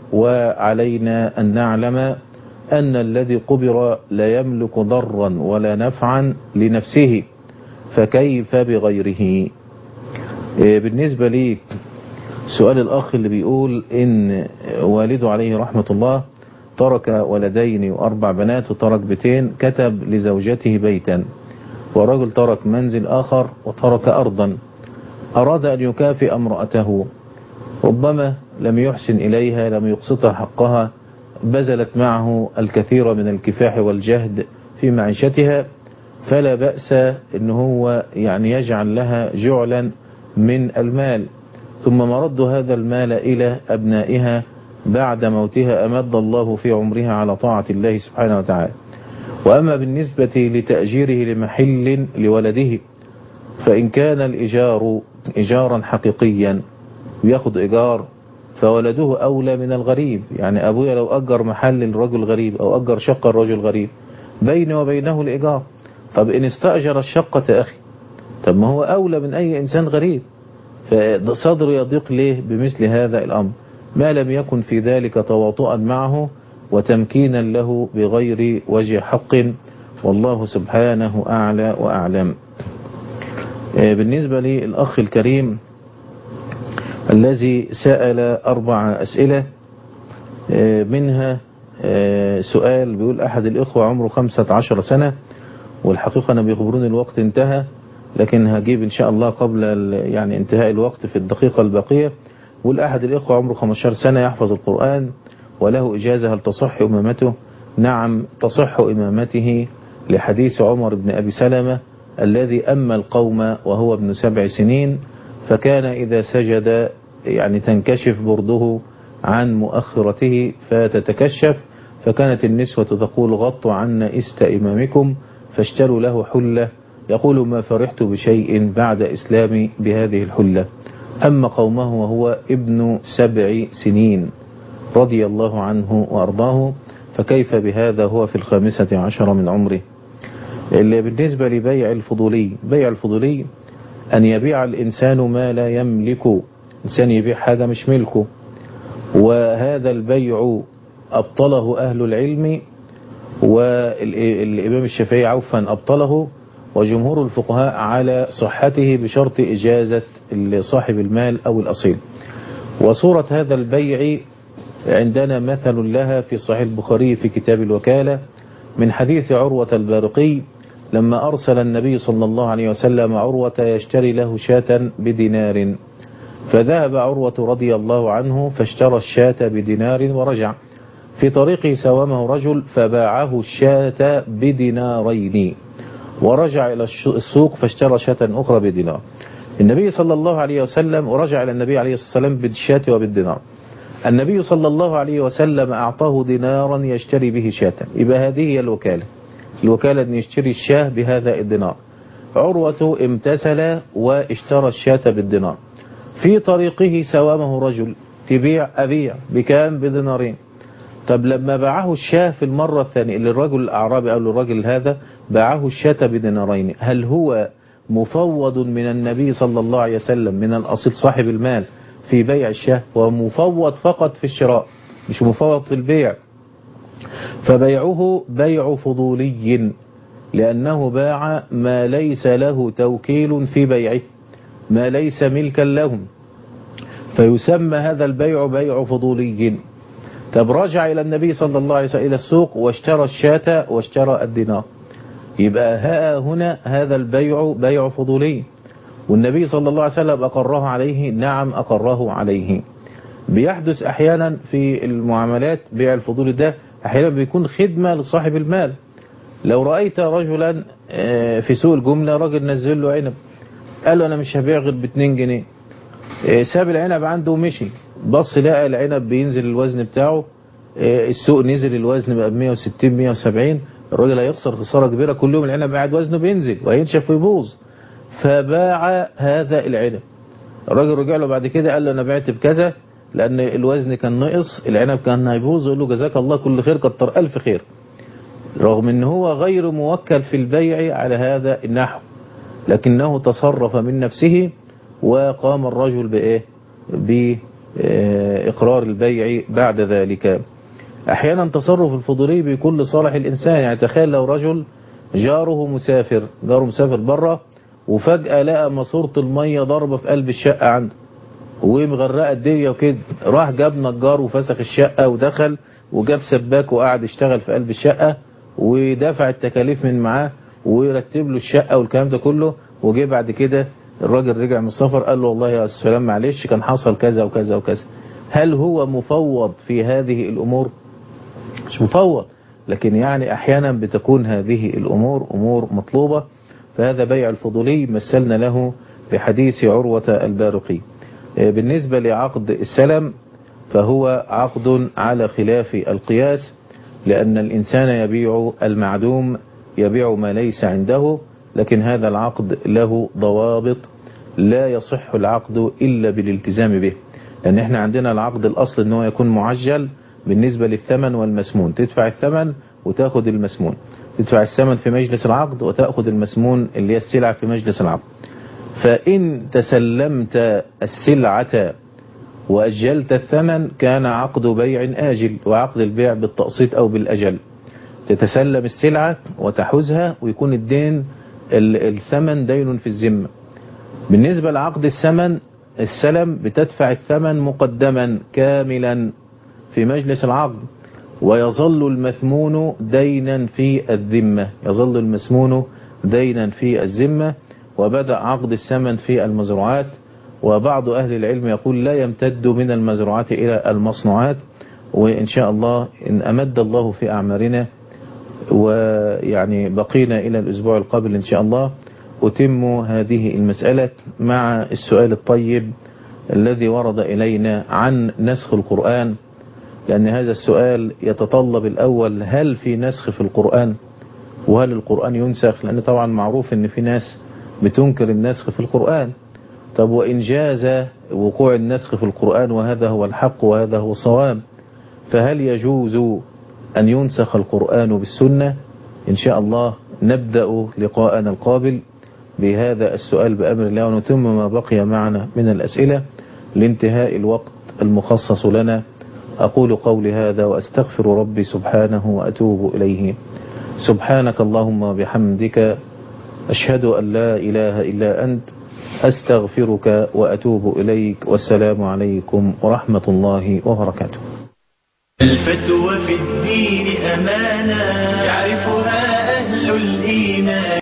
وعلينا أن نعلم أن الذي قبر لا يملك ضرا ولا نفعا لنفسه فكيف بغيره بالنسبة لي سؤال الأخ اللي بيقول إن والده عليه رحمة الله ترك ولدين وأربع بنات وترك بيتين كتب لزوجته بيتا ورجل ترك منزل آخر وترك أرضا أراد أن يكافئ امرأته ربما لم يحسن إليها لم يقسطها حقها بذلت معه الكثير من الكفاح والجهد في معيشتها فلا بأس ان هو يعني يجعل لها جعلا من المال ثم مرد هذا المال إلى أبنائها بعد موتها أمد الله في عمرها على طاعة الله سبحانه وتعالى وأما بالنسبة لتأجيره لمحل لولده فإن كان الإيجار إيجارا حقيقيا بياخد إيجار فولده أولى من الغريب يعني أبويا لو أجر محل لرجل غريب أو أجر شقة لرجل غريب بيني وبينه الإيجار طب إن استأجر الشقة أخي طب ما هو أولى من أي إنسان غريب فصدره يضيق ليه بمثل هذا الأمر ما لم يكن في ذلك تواطؤا معه وتمكينا له بغير وجه حق والله سبحانه أعلى وأعلم بالنسبة للأخ الكريم الذي سأل أربع أسئلة منها سؤال بيقول أحد الإخوة عمره خمسة عشر سنة والحقيقة أنا بيخبروني الوقت انتهى لكن هجيب إن شاء الله قبل يعني انتهاء الوقت في الدقيقة الباقية بيقول أحد الإخوة عمره 15 سنة يحفظ القرآن وله إجازة هل تصح إمامته نعم تصح إمامته لحديث عمر بن أبي سلمة الذي أما القوم وهو ابن سبع سنين فكان إذا سجد يعني تنكشف برده عن مؤخرته فتتكشف فكانت النسوة تقول غطوا عنا إست إمامكم فاشتروا له حلة يقول ما فرحت بشيء بعد إسلامي بهذه الحلة أما قومه وهو ابن سبع سنين رضي الله عنه وأرضاه فكيف بهذا هو في الخامسة عشر من عمره اللي بالنسبة لبيع الفضولي بيع الفضولي أن يبيع الإنسان ما لا يملك إنسان يبيع حاجة مش ملكه وهذا البيع أبطله أهل العلم والإمام الشافعي عوفا أبطله وجمهور الفقهاء على صحته بشرط إجازة صاحب المال أو الأصيل وصورة هذا البيع عندنا مثل لها في صحيح البخاري في كتاب الوكالة من حديث عروة البارقي لما أرسل النبي صلى الله عليه وسلم عروة يشتري له شاة بدينار فذهب عروة رضي الله عنه فاشترى الشاة بدينار ورجع في طريقه سوامه رجل فباعه الشاة بدينارين ورجع إلى السوق فاشترى شاة أخرى بدينار النبي صلى الله عليه وسلم ورجع إلى النبي عليه الصلاة والسلام بالشاة وبالدينار النبي صلى الله عليه وسلم أعطاه دينارا يشتري به شاة يبقى هذه هي الوكالة الوكالة أن يشتري الشاه بهذا الدينار عروة امتثل واشترى الشاة بالدينار في طريقه سوامه رجل تبيع أبيع بكام بدينارين طب لما باعه الشاه في المرة الثانية للرجل الأعرابي أو للرجل هذا باعه الشاة بدينارين هل هو مفوض من النبي صلى الله عليه وسلم من الأصيل صاحب المال في بيع الشاه ومفوض فقط في الشراء مش مفوض في البيع فبيعه بيع فضولي لأنه باع ما ليس له توكيل في بيعه ما ليس ملكا لهم فيسمى هذا البيع بيع فضولي طب رجع إلى النبي صلى الله عليه وسلم إلى السوق واشترى الشاة واشترى الدينار يبقى ها هنا هذا البيع بيع فضولي والنبي صلى الله عليه وسلم أقره عليه نعم أقره عليه بيحدث أحيانا في المعاملات بيع الفضول ده أحيانا بيكون خدمة لصاحب المال لو رأيت رجلا في سوق الجملة راجل نزل له عنب قال له أنا مش هبيع غير ب 2 جنيه ساب العنب عنده ومشي بص لقى العنب بينزل الوزن بتاعه السوق نزل الوزن بقى ب 160 170 الراجل هيخسر خسارة كبيرة كل يوم العنب قاعد وزنه بينزل وهينشف ويبوظ فباع هذا العنب الراجل رجع له بعد كده قال له انا بعت بكذا لان الوزن كان نقص العنب كان هيبوظ يقول له جزاك الله كل خير كتر الف خير رغم ان هو غير موكل في البيع على هذا النحو لكنه تصرف من نفسه وقام الرجل بايه باقرار البيع بعد ذلك احيانا تصرف الفضولي بيكون لصالح الانسان يعني تخيل لو رجل جاره مسافر جاره مسافر بره وفجأة لقى ماسورة المية ضربة في قلب الشقة عنده ومغرقة الدنيا وكده راح جاب نجار وفسخ الشقة ودخل وجاب سباك وقعد يشتغل في قلب الشقة ودفع التكاليف من معاه ورتب له الشقة والكلام ده كله وجه بعد كده الراجل رجع من السفر قال له والله يا استاذ فلان معلش كان حصل كذا وكذا وكذا هل هو مفوض في هذه الأمور مش مفوض لكن يعني أحيانا بتكون هذه الأمور أمور مطلوبة فهذا بيع الفضولي مثلنا له بحديث عروة البارقي بالنسبة لعقد السلم فهو عقد على خلاف القياس لأن الإنسان يبيع المعدوم يبيع ما ليس عنده لكن هذا العقد له ضوابط لا يصح العقد إلا بالالتزام به لأن احنا عندنا العقد الأصل أنه يكون معجل بالنسبة للثمن والمسمون تدفع الثمن وتاخد المسمون تدفع الثمن في مجلس العقد وتأخذ المسمون اللي هي السلعة في مجلس العقد فإن تسلمت السلعة وأجلت الثمن كان عقد بيع آجل وعقد البيع بالتقسيط أو بالأجل تتسلم السلعة وتحوزها ويكون الدين الثمن دين في الذمة بالنسبة لعقد الثمن السلم بتدفع الثمن مقدما كاملا في مجلس العقد ويظل المثمون دينا في الذمة يظل المسمون دينا في الذمة وبدأ عقد الثمن في المزروعات وبعض أهل العلم يقول لا يمتد من المزروعات إلى المصنوعات وإن شاء الله إن أمد الله في أعمارنا ويعني بقينا إلى الأسبوع القابل إن شاء الله أتم هذه المسألة مع السؤال الطيب الذي ورد إلينا عن نسخ القرآن لأن هذا السؤال يتطلب الأول هل في نسخ في القرآن وهل القرآن ينسخ لأن طبعا معروف أن في ناس بتنكر النسخ في القرآن طب وإن جاز وقوع النسخ في القرآن وهذا هو الحق وهذا هو الصواب فهل يجوز أن ينسخ القرآن بالسنة إن شاء الله نبدأ لقاءنا القابل بهذا السؤال بأمر الله ونتم ما بقي معنا من الأسئلة لانتهاء الوقت المخصص لنا أقول قولي هذا وأستغفر ربي سبحانه وأتوب إليه سبحانك اللهم وبحمدك أشهد أن لا إله إلا أنت أستغفرك وأتوب إليك والسلام عليكم ورحمة الله وبركاته الفتوى في الدين أمانة يعرفها أهل الإيمان